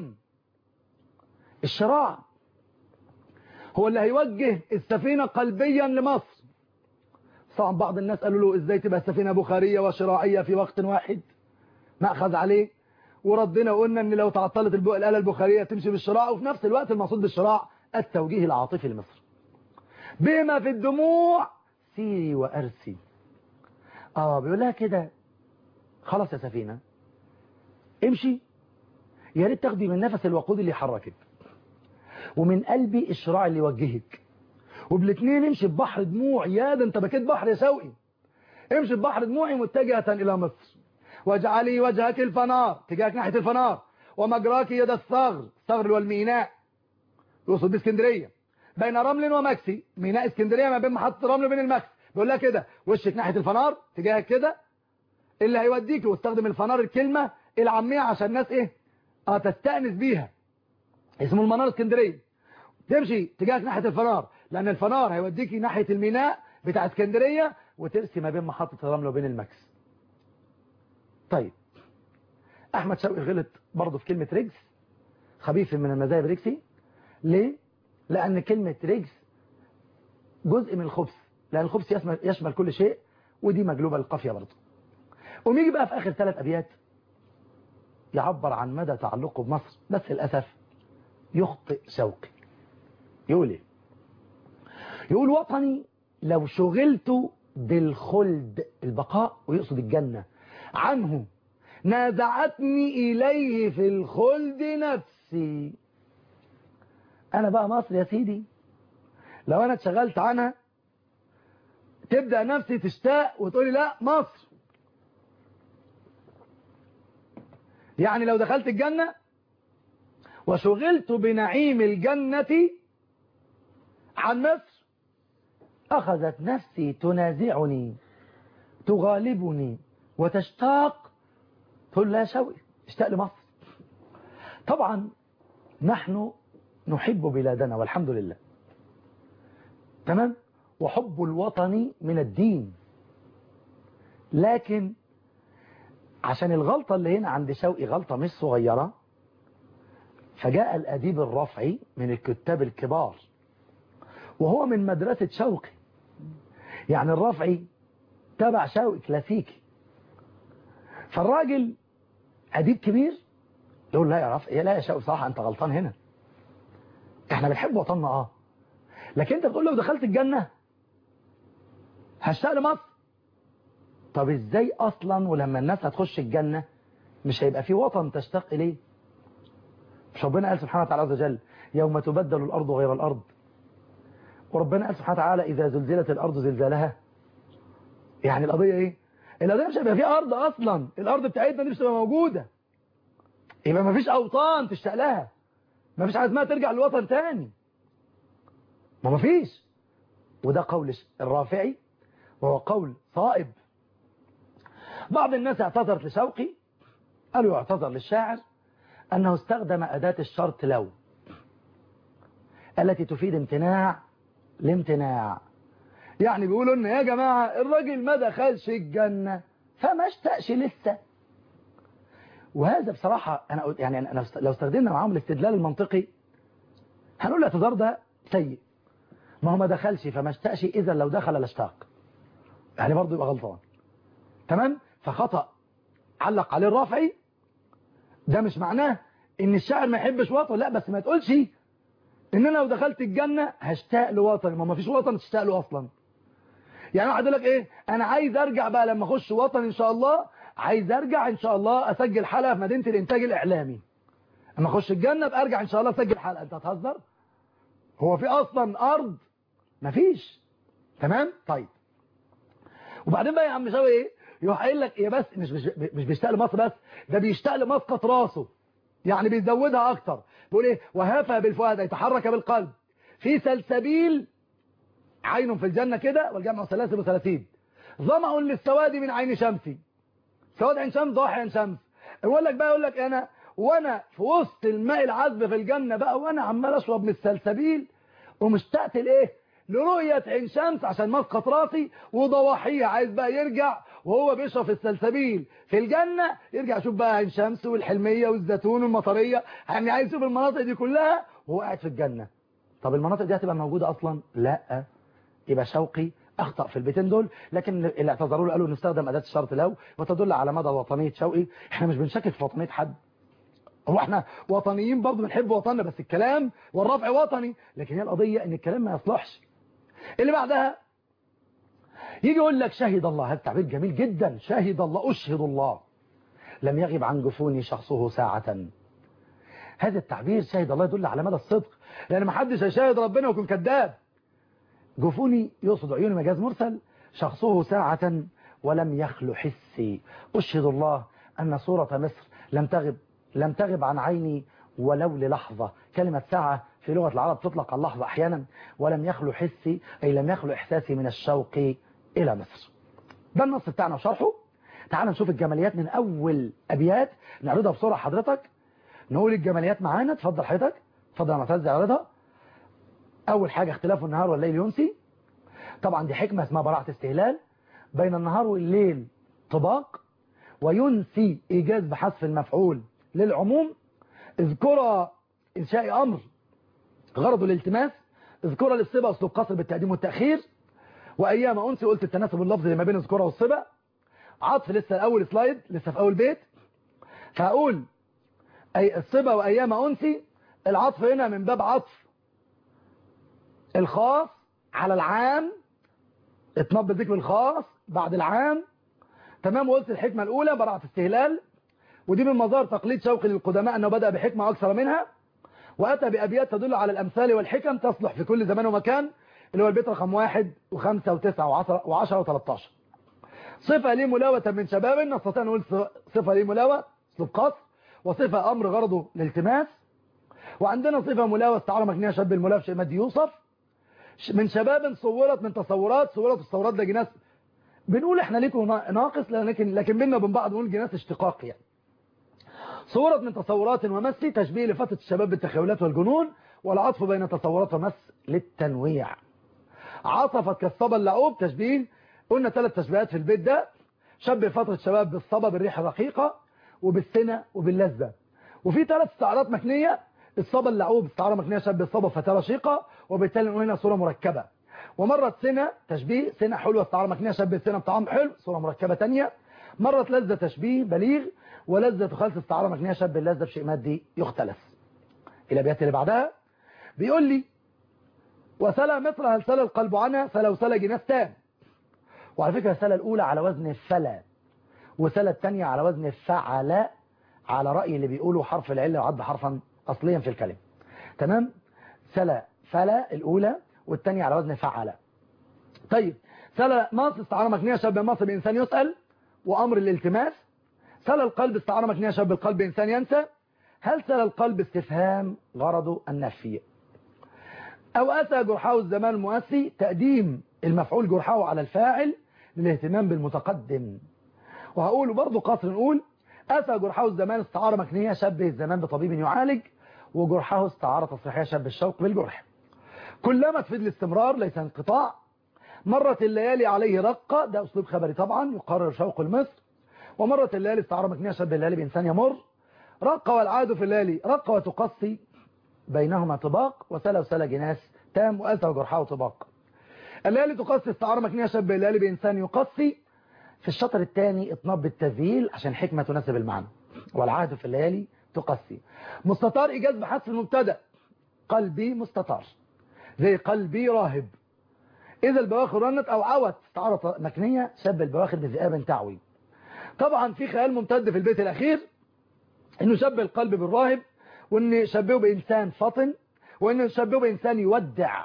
الشراع هو اللي هيوجه السفينة قلبيا لمصر طبعا بعض الناس قالوا له ازاي تبقى السفينة بخارية وشراعية في وقت واحد مأخذ عليه وردنا وقلنا ان لو تعطلت البو- الآلة البخارية تمشي بالشراع وفي نفس الوقت المقصود بالشراع التوجيه العاطفي لمصر بما في الدموع سيري وأرسي اه بيقول لها كده خلاص يا سفينة امشي يا ريت تاخدي من نفس الوقود اللي يحركك ومن قلبي الشراع اللي يوجهك وبالاثنين امشي ببحر دموع يا ده انت بكيت بحر يا شوقي امشي ببحر دموعي متجهة الى مصر واجعلي وجهك الفنار تجاهك ناحية الفنار ومجراك يد الثغر الثغر اللي هو الميناء يقصد باسكندرية بين رمل ومكسي ميناء اسكندرية ما بين محطة رمل وبين المكس بيقول لها كده وشك ناحية الفنار تجاهك كده اللي هيوديك واستخدم الفنار الكلمة العامية عشان الناس ايه اه تستأنس بيها اسمه المنار اسكندرية تمشي تجاهك ناحية الفنار لأن الفنار هيوديكي ناحية الميناء بتاع اسكندرية وترسي ما بين محطة الرمل وبين المكس طيب أحمد شوقي غلط برضه في كلمة رجس خبيث من المذاهب رجسي ليه؟ لأن كلمة رجس جزء من الخبث لأن الخبث يشمل, يشمل كل شيء ودي مجلوبة للقافية برضه وميجي بقى في آخر ثلاث أبيات يعبر عن مدى تعلقه بمصر بس للأسف يخطئ شوقي يقول ايه يقول وطني لو شغلت بالخلد البقاء ويقصد الجنة عنه نازعتني إليه في الخلد نفسي أنا بقى مصر يا سيدي لو أنا اتشغلت عنها تبدأ نفسي تشتاق وتقولي لا مصر يعني لو دخلت الجنة وشغلت بنعيم الجنة عن مصر أخذت نفسي تنازعني تغالبني وتشتاق تقول لا شوي اشتاق لمصر طبعا نحن نحب بلادنا والحمد لله تمام وحب الوطن من الدين لكن عشان الغلطة اللي هنا عند شوقي غلطة مش صغيرة فجاء الأديب الرفعي من الكتاب الكبار وهو من مدرسة شوقي يعني الرفعي تبع شوقي كلاسيكي فالراجل أديب كبير يقول لا يا رفعي لا يا شوقي صراحة أنت غلطان هنا احنا بنحب وطننا اه لكن انت بتقول لو دخلت الجنة هشتاق لمصر طب ازاي اصلا ولما الناس هتخش الجنة مش هيبقى في وطن تشتاق إليه مش ربنا قال سبحانه وتعالى عز وجل يوم تبدل الأرض غير الأرض وربنا قال سبحانه وتعالى إذا زلزلت الأرض زلزالها يعني القضية إيه القضية مش هيبقى فيها أرض أصلا الأرض بتاعتنا دي مش هتبقى موجودة يبقى مفيش أوطان تشتاق لها مفيش حاجة اسمها ترجع لوطن تاني ما مفيش وده قول الرافعي وهو قول صائب بعض الناس اعتذرت لشوقي قالوا يعتذر للشاعر أنه استخدم أداة الشرط لو التي تفيد امتناع الامتناع يعني بيقولوا ان يا جماعة الراجل ما دخلش الجنة فما اشتقش لسه وهذا بصراحة أنا يعني أنا لو استخدمنا معاهم الاستدلال المنطقي هنقول الاعتذار ده سيء ما هو ما دخلش فما اشتقش إذا لو دخل لاشتاق يعني برضه يبقى غلطان تمام فخطأ علق عليه الرافعي ده مش معناه ان الشاعر ما يحبش وطن لا بس ما تقولش ان انا لو دخلت الجنة هشتاق لوطن ما ما فيش وطن تشتاق له اصلا يعني واحد يقول لك ايه انا عايز ارجع بقى لما اخش وطن ان شاء الله عايز ارجع ان شاء الله اسجل حلقة في مدينة الانتاج الاعلامي اما اخش الجنة ابقى ارجع ان شاء الله اسجل حلقة انت هتهزر هو في اصلا ارض مفيش تمام طيب وبعدين بقى يا عم شاوي ايه يروح قايل لك ايه بس مش مش مش بيشتاق لمصر بس ده بيشتاق لمسقط راسه يعني بيزودها اكتر بيقول ايه وهفى بالفؤاد يتحرك بالقلب في سلسبيل عين في الجنة كده والجمع سلاسل وثلاثين ظمأ للسواد من عين شمسي سواد عين شمس ضاحي عين شمس يقول لك بقى يقول لك انا وانا في وسط الماء العذب في الجنة بقى وانا عمال اشرب من السلسبيل ومشتقت لايه لرؤية عين شمس عشان مسقط راسي وضواحية عايز بقى يرجع وهو بيشرب في السلسبيل في الجنة يرجع يشوف بقى عين شمس والحلمية والزيتون والمطرية يعني عايز يشوف المناطق دي كلها وهو قاعد في الجنة طب المناطق دي هتبقى موجودة أصلا لا يبقى شوقي أخطأ في البيتين دول لكن اللي اعتذروا له قالوا نستخدم أداة الشرط لو وتدل على مدى وطنية شوقي احنا مش بنشكك في وطنية حد هو احنا وطنيين برضه بنحب وطننا بس الكلام والرفع وطني لكن هي القضية ان الكلام ما يصلحش اللي بعدها يجي يقول لك شهد الله هذا تعبير جميل جدا شهد الله أشهد الله لم يغب عن جفوني شخصه ساعة هذا التعبير شهد الله يدل على مدى الصدق لأن ما حدش هيشاهد ربنا ويكون كذاب جفوني يقصد عيوني مجاز مرسل شخصه ساعة ولم يخل حسي أشهد الله أن صورة مصر لم تغب لم تغب عن عيني ولو للحظة كلمة ساعة في لغة العرب تطلق على اللحظة أحيانا ولم يخلو حسي أي لم يخلو إحساسي من الشوق إلى مصر ده النص بتاعنا وشرحه تعال نشوف الجماليات من أول أبيات نعرضها بسرعة حضرتك نقول الجماليات معانا تفضل حضرتك تفضل يا معتز اعرضها أول حاجة اختلاف النهار والليل ينسي طبعا دي حكمة اسمها براعة استهلال بين النهار والليل طباق وينسي إيجاز بحذف المفعول للعموم اذكر إنشاء أمر غرضه الالتماس اذكر للصبا أسلوب قصر بالتقديم والتأخير وأيام أنسي قلت التناسب اللفظي ما بين اذكرها والصبا عطف لسه الأول سلايد لسه في أول بيت فهقول أي الصبا وأيام أنسي العطف هنا من باب عطف الخاص على العام اتنبذ ذكر الخاص بعد العام تمام وقلت الحكمة الأولى براعة استهلال ودي من مظاهر تقليد شوقي للقدماء أنه بدأ بحكمة أكثر منها وأتى بأبيات تدل على الأمثال والحكم تصلح في كل زمان ومكان اللي هو البيت رقم واحد وخمسة وتسعة وعشرة, وعشرة وثلاثة صفة لي ملاوة من شباب نستطيع نقول صفة لي ملاوة اسلوب قصر وصفة أمر غرضه الالتماس وعندنا صفة ملاوة استعارة مكنية شاب الملاوة شيء مادي يوصف من شباب صورت من تصورات صورت التصورات ده جناس بنقول احنا ليكم ناقص لكن لكن بينا وبين بعض نقول جناس اشتقاق يعني صورة من تصورات ومس تشبيه لفترة الشباب بالتخيلات والجنون والعطف بين تصورات ومس للتنويع عطفت كالصبا اللعوب تشبيه قلنا ثلاث تشبيهات في البيت ده شبه فترة الشباب بالصبا بالريح الرقيقة وبالسنة وباللذة وفي ثلاث استعارات مكنية الصبا اللعوب استعارة مكنية شبه الصبا فتاة رشيقة وبالتالي نقول هنا صورة مركبة ومرة سنة تشبيه سنة حلوة استعارة مكنية شبه السنة بطعام حلو صورة مركبة تانية مرة لذة تشبيه بليغ ولذة خالص استعارة مكنية شبه اللذة بشيء مادي يختلف الابيات اللي بعدها بيقول لي وسلا مصر هل سلا القلب عنها سلا وسلا جناس تام وعلى فكرة السلا الأولى على وزن الفلا وسلا الثانية على وزن الفعل على رأي اللي بيقولوا حرف العلة وعد حرفا أصليا في الكلمة تمام سلا فلا الأولى والثانية على وزن فعل طيب سلا مصر استعارة مكنية شاب مصر بإنسان يسأل وأمر الالتماس سلا القلب استعارة مكنية شاب القلب إنسان ينسى هل سلا القلب استفهام غرضه النفي أو أتى جرحاه الزمان المؤسي تقديم المفعول جرحاه على الفاعل للاهتمام بالمتقدم وهقول برضو قصر نقول أتى جرحاه الزمان استعارة مكنية شبه الزمان بطبيب يعالج وجرحه استعارة تصريحية شبه الشوق بالجرح كلما تفيد الاستمرار ليس انقطاع مرت الليالي عليه رقة ده أسلوب خبري طبعا يقرر شوق المصر ومرت الليالي استعارة مكنية شبه الليالي بإنسان يمر رقة والعاد في الليالي رقة وتقصي بينهما طباق وسلا وسلا جناس تام وأتى وجرحه طباق الليالي تقصي استعارة مكنية شبه الليالي بإنسان يقصي في الشطر الثاني اطناب بالتذييل عشان حكمة تناسب المعنى والعهد في الليالي تقسي مستطار إيجاز بحذف المبتدا قلبي مستطار زي قلبي راهب إذا البواخر رنت أو عوت استعارة مكنية شب البواخر بذئاب تعوي طبعا في خيال ممتد في البيت الأخير إنه شبه القلب بالراهب وإن شبهه بإنسان فطن وإن شبهه بإنسان يودع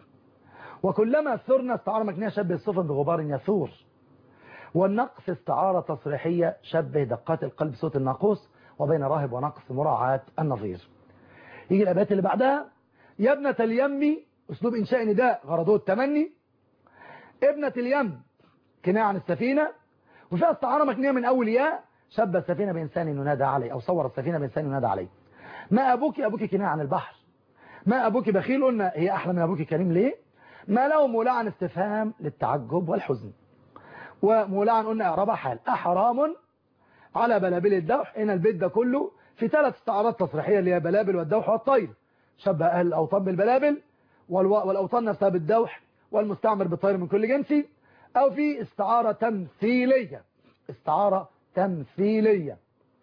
وكلما ثرنا استعارة مكنية شبه السفن بغبار يثور والنقص استعارة تصريحية شبه دقات القلب صوت الناقوس وبين راهب ونقص مراعاة النظير يجي الأبيات اللي بعدها يا ابنة اليم أسلوب إنشاء نداء غرضه التمني ابنة اليم كناية عن السفينة وفيها استعارة مكنية من أول ياء شبه السفينة بإنسان ينادى عليه أو صور السفينة بإنسان ينادى عليه ما أبوك أبوك كناية عن البحر ما أبوك بخيل قلنا هي أحلى من أبوك كريم ليه ما له مولع عن استفهام للتعجب والحزن ومولعا قلنا اعرابها حال أحرام على بلابل الدوح هنا البيت ده كله في ثلاث استعارات تصريحية اللي هي بلابل والدوح والطير شبه أهل الأوطان بالبلابل والأوطان نفسها بالدوح والمستعمر بالطير من كل جنسي أو في استعارة تمثيلية استعارة تمثيلية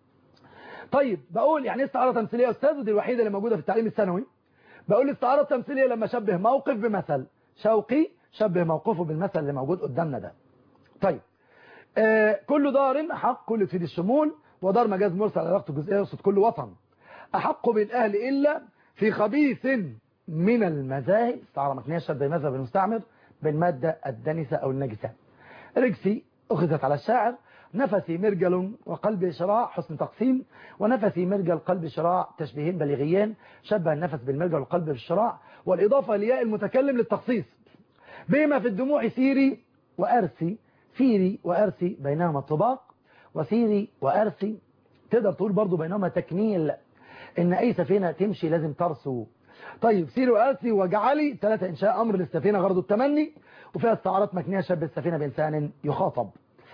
طيب بقول يعني استعارة تمثيلية يا أستاذ ودي الوحيدة اللي موجودة في التعليم الثانوي بقول الاستعارة التمثيلية لما شبه موقف بمثل شوقي شبه موقفه بالمثل اللي موجود قدامنا ده طيب آه كل دار حق كل تفيد الشمول ودار مجاز مرسل على علاقته الجزئيه يقصد كل وطن احق بالاهل الا في خبيث من المذاهب استعاره مكنيه شبه مذهب المستعمر بالماده الدنسه او النجسه رجسي اخذت على الشاعر نفسي مرجل وقلبي شراع حسن تقسيم ونفسي مرجل قلب شراع تشبيهين بليغيين شبه النفس بالمرجل والقلب بالشراع والإضافة لياء المتكلم للتخصيص بما في الدموع سيري وأرسي فيري وأرسي بينهما طباق وسيري وأرسي تقدر تقول برضو بينهما تكميل إن أي سفينة تمشي لازم ترسو طيب سيري وأرسي وجعلي ثلاثة إنشاء أمر للسفينة غرض التمني وفيها استعارات مكنية شبه السفينة بإنسان يخاطب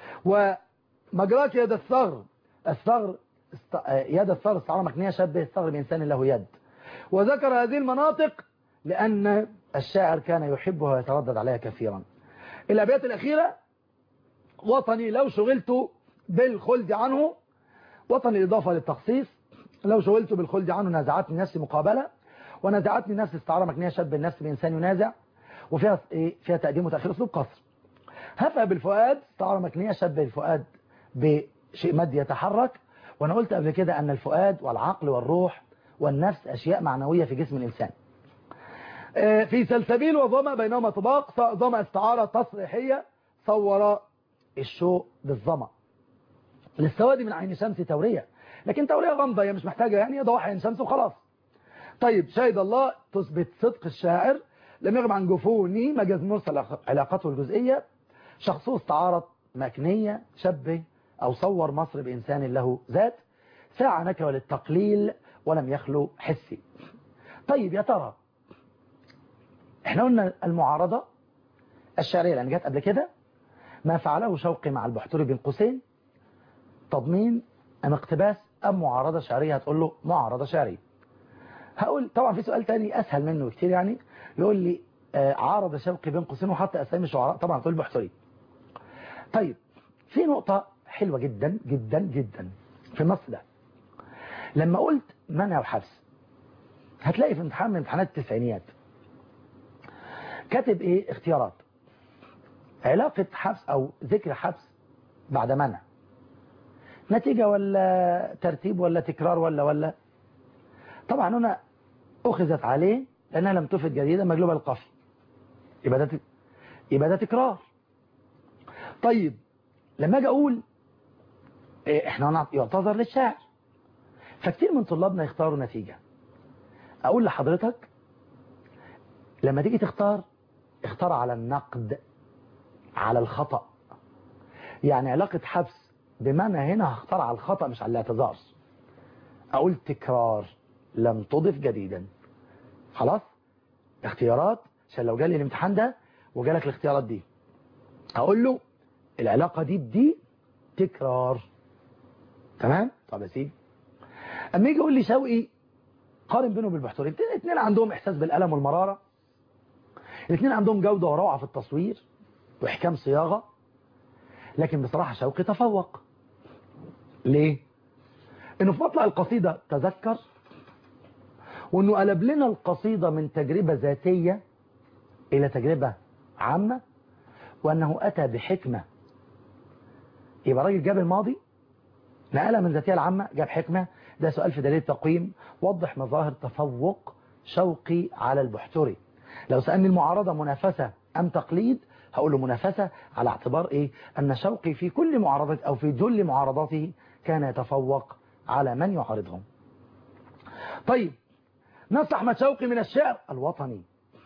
ومجراك يد الثغر الثغر است... يد الثغر استعارة مكنية شبه الثغر بإنسان له يد وذكر هذه المناطق لأن الشاعر كان يحبها ويتردد عليها كثيرا الأبيات الأخيرة وطني لو شغلت بالخلد عنه وطني إضافة للتخصيص لو شغلت بالخلد عنه نازعتني نفسي مقابلة ونازعتني نفسي استعارة مكنية شاب النفس بإنسان ينازع وفيها إيه؟ فيها تقديم وتأخير أسلوب قصر هفى بالفؤاد استعارة مكنية شاب الفؤاد بشيء مادي يتحرك وأنا قلت قبل كده أن الفؤاد والعقل والروح والنفس أشياء معنوية في جسم الإنسان في سلسبيل وظما بينهما طباق ظما استعارة تصريحية صور الشوق بالظما للسواد من عين شمس تورية لكن تورية غامضة هي مش محتاجة يعني ضوء عين شمس وخلاص طيب شاهد الله تثبت صدق الشاعر لم يغب عن جفوني مجاز مرسل علاقته الجزئية شخصه استعارة مكنية شبه أو صور مصر بإنسان له ذات ساعة نكرة للتقليل ولم يخلو حسي طيب يا ترى احنا قلنا المعارضة الشعرية لأن جت قبل كده ما فعله شوقي مع البحتوري بين قوسين تضمين أم اقتباس أم معارضة شعرية هتقول له معارضة شعرية هقول طبعا في سؤال تاني أسهل منه كتير يعني يقول لي آه عارض شوقي بين قوسين وحط أسامي شعراء طبعا هتقول البحتوري طيب في نقطة حلوة جدا جدا جدا في النص ده لما قلت منع وحبس هتلاقي في امتحان من امتحانات التسعينيات كاتب ايه اختيارات علاقة حبس او ذكر حبس بعد منع نتيجة ولا ترتيب ولا تكرار ولا ولا طبعا هنا أخذت عليه لأنها لم تفد جديدة مجلوبة القافي يبقى ده يبقى ده تكرار طيب لما اجي اقول إيه احنا يعتذر للشاعر فكتير من طلابنا يختاروا نتيجة اقول لحضرتك لما تيجي تختار اختار على النقد على الخطأ يعني علاقة حبس بمعنى هنا هختار على الخطأ مش على الاعتذار اقول تكرار لم تضف جديدا خلاص اختيارات عشان لو جالي الامتحان ده وجالك الاختيارات دي هقول له العلاقة دي بدي تكرار تمام طب يا سيدي اما يجي يقول لي شوقي قارن بينه بالبحتوري الاثنين عندهم احساس بالالم والمراره الاثنين عندهم جوده وروعه في التصوير واحكام صياغه لكن بصراحه شوقي تفوق ليه انه في مطلع القصيده تذكر وانه قلب لنا القصيده من تجربه ذاتيه الى تجربه عامه وانه اتى بحكمه يبقى راجل جاب الماضي نقلها من ذاتيه العامه جاب حكمه ده سؤال في دليل التقويم وضح مظاهر تفوق شوقي على البحتري لو سألني المعارضة منافسة أم تقليد هقول له منافسة على اعتبار إيه أن شوقي في كل معارضة أو في جل معارضاته كان يتفوق على من يعارضهم طيب نص أحمد شوقي من الشعر الوطني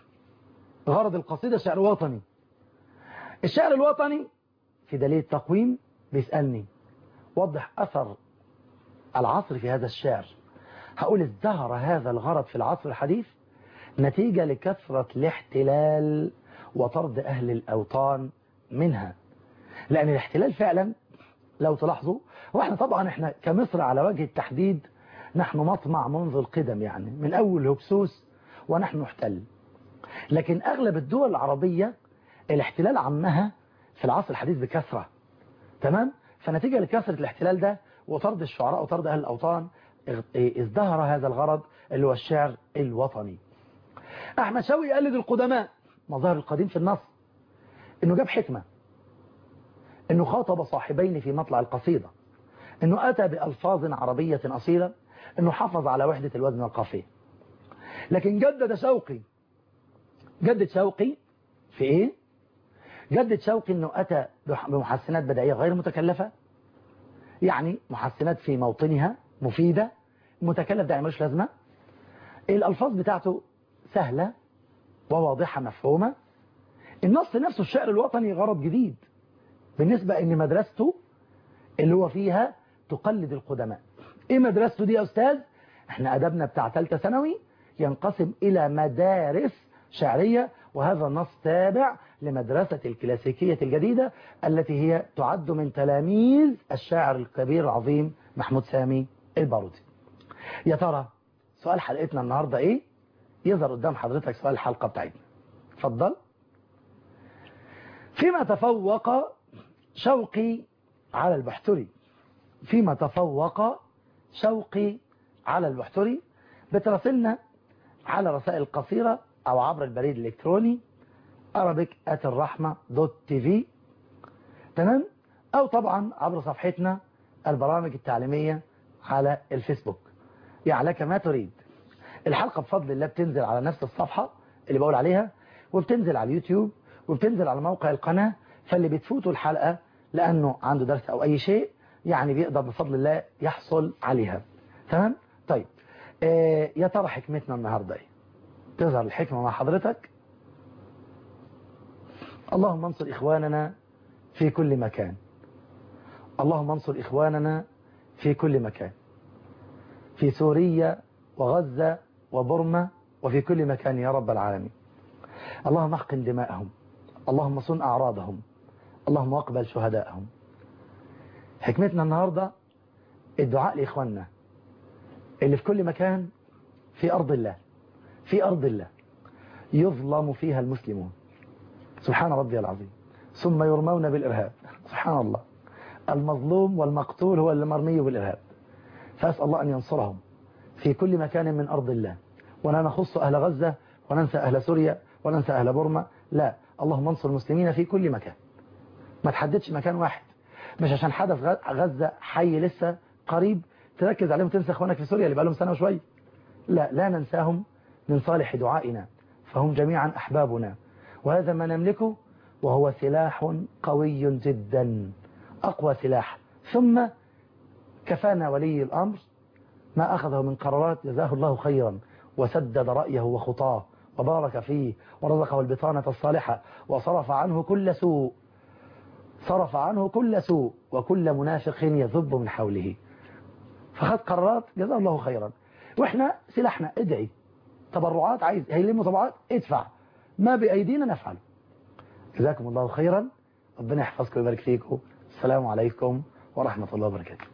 غرض القصيدة شعر وطني الشعر الوطني في دليل التقويم بيسألني وضح أثر العصر في هذا الشعر هقول ازدهر هذا الغرض في العصر الحديث نتيجة لكثرة الاحتلال وطرد أهل الأوطان منها لأن الاحتلال فعلا لو تلاحظوا واحنا طبعا احنا كمصر على وجه التحديد نحن مطمع منذ القدم يعني من أول هكسوس ونحن محتل لكن أغلب الدول العربية الاحتلال عمها في العصر الحديث بكثرة تمام فنتيجة لكثرة الاحتلال ده وطرد الشعراء وطرد أهل الأوطان ازدهر هذا الغرض اللي هو الشعر الوطني أحمد شوقي يقلد القدماء مظاهر القديم في النص إنه جاب حكمة إنه خاطب صاحبين في مطلع القصيدة إنه أتى بألفاظ عربية أصيلة إنه حافظ على وحدة الوزن والقافية لكن جدد شوقي جدد شوقي في إيه؟ جدد شوقي إنه أتى بمحسنات بدائية غير متكلفة يعني محسنات في موطنها مفيدة متكلف ده ملوش لازمة الألفاظ بتاعته سهلة وواضحة مفهومة النص نفسه الشعر الوطني غرض جديد بالنسبة ان مدرسته اللي هو فيها تقلد القدماء ايه مدرسته دي يا استاذ احنا ادبنا بتاع ثالثه ثانوي ينقسم الى مدارس شعرية وهذا النص تابع لمدرسة الكلاسيكية الجديدة التي هي تعد من تلاميذ الشاعر الكبير العظيم محمود سامي البارودي يا ترى سؤال حلقتنا النهاردة ايه يظهر قدام حضرتك سؤال الحلقة بتاعتنا اتفضل فيما تفوق شوقي على البحتري فيما تفوق شوقي على البحتري بتراسلنا على رسائل قصيرة او عبر البريد الالكتروني arabic الرحمة دوت تي في تمام او طبعا عبر صفحتنا البرامج التعليمية على الفيسبوك يعني لك ما تريد الحلقة بفضل الله بتنزل على نفس الصفحة اللي بقول عليها وبتنزل على اليوتيوب وبتنزل على موقع القناة فاللي بتفوتوا الحلقة لأنه عنده درس أو أي شيء يعني بيقدر بفضل الله يحصل عليها تمام طيب آه يا ترى حكمتنا النهاردة ايه تظهر الحكمة مع حضرتك اللهم انصر إخواننا في كل مكان اللهم انصر إخواننا في كل مكان في سوريا وغزة وبرما وفي كل مكان يا رب العالمين اللهم احقن دماءهم اللهم صن أعراضهم اللهم اقبل شهداءهم حكمتنا النهاردة الدعاء لإخواننا اللي في كل مكان في أرض الله في أرض الله يظلم فيها المسلمون سبحان ربي العظيم ثم يرمون بالإرهاب سبحان الله المظلوم والمقتول هو اللي مرمي بالإرهاب فأسأل الله أن ينصرهم في كل مكان من أرض الله ولا نخص أهل غزة وننسى أهل سوريا وننسى أهل برما لا اللهم انصر المسلمين في كل مكان ما تحددش مكان واحد مش عشان حدث غ- غزة حي لسه قريب تركز عليهم تنسى اخوانك في سوريا اللي بقالهم سنة وشوية لا لا ننساهم من صالح دعائنا فهم جميعا أحبابنا وهذا ما نملكه وهو سلاح قوي جدا أقوى سلاح ثم كفانا ولي الأمر ما أخذه من قرارات جزاه الله خيرا وسدد رأيه وخطاه وبارك فيه ورزقه البطانة الصالحة وصرف عنه كل سوء صرف عنه كل سوء وكل منافق يذب من حوله فخذ قرارات جزاه الله خيرا واحنا سلاحنا ادعي تبرعات عايز هيلموا تبرعات ادفع ما بأيدينا نفعل جزاكم الله خيرا ربنا يحفظكم ويبارك فيكم السلام عليكم ورحمة الله وبركاته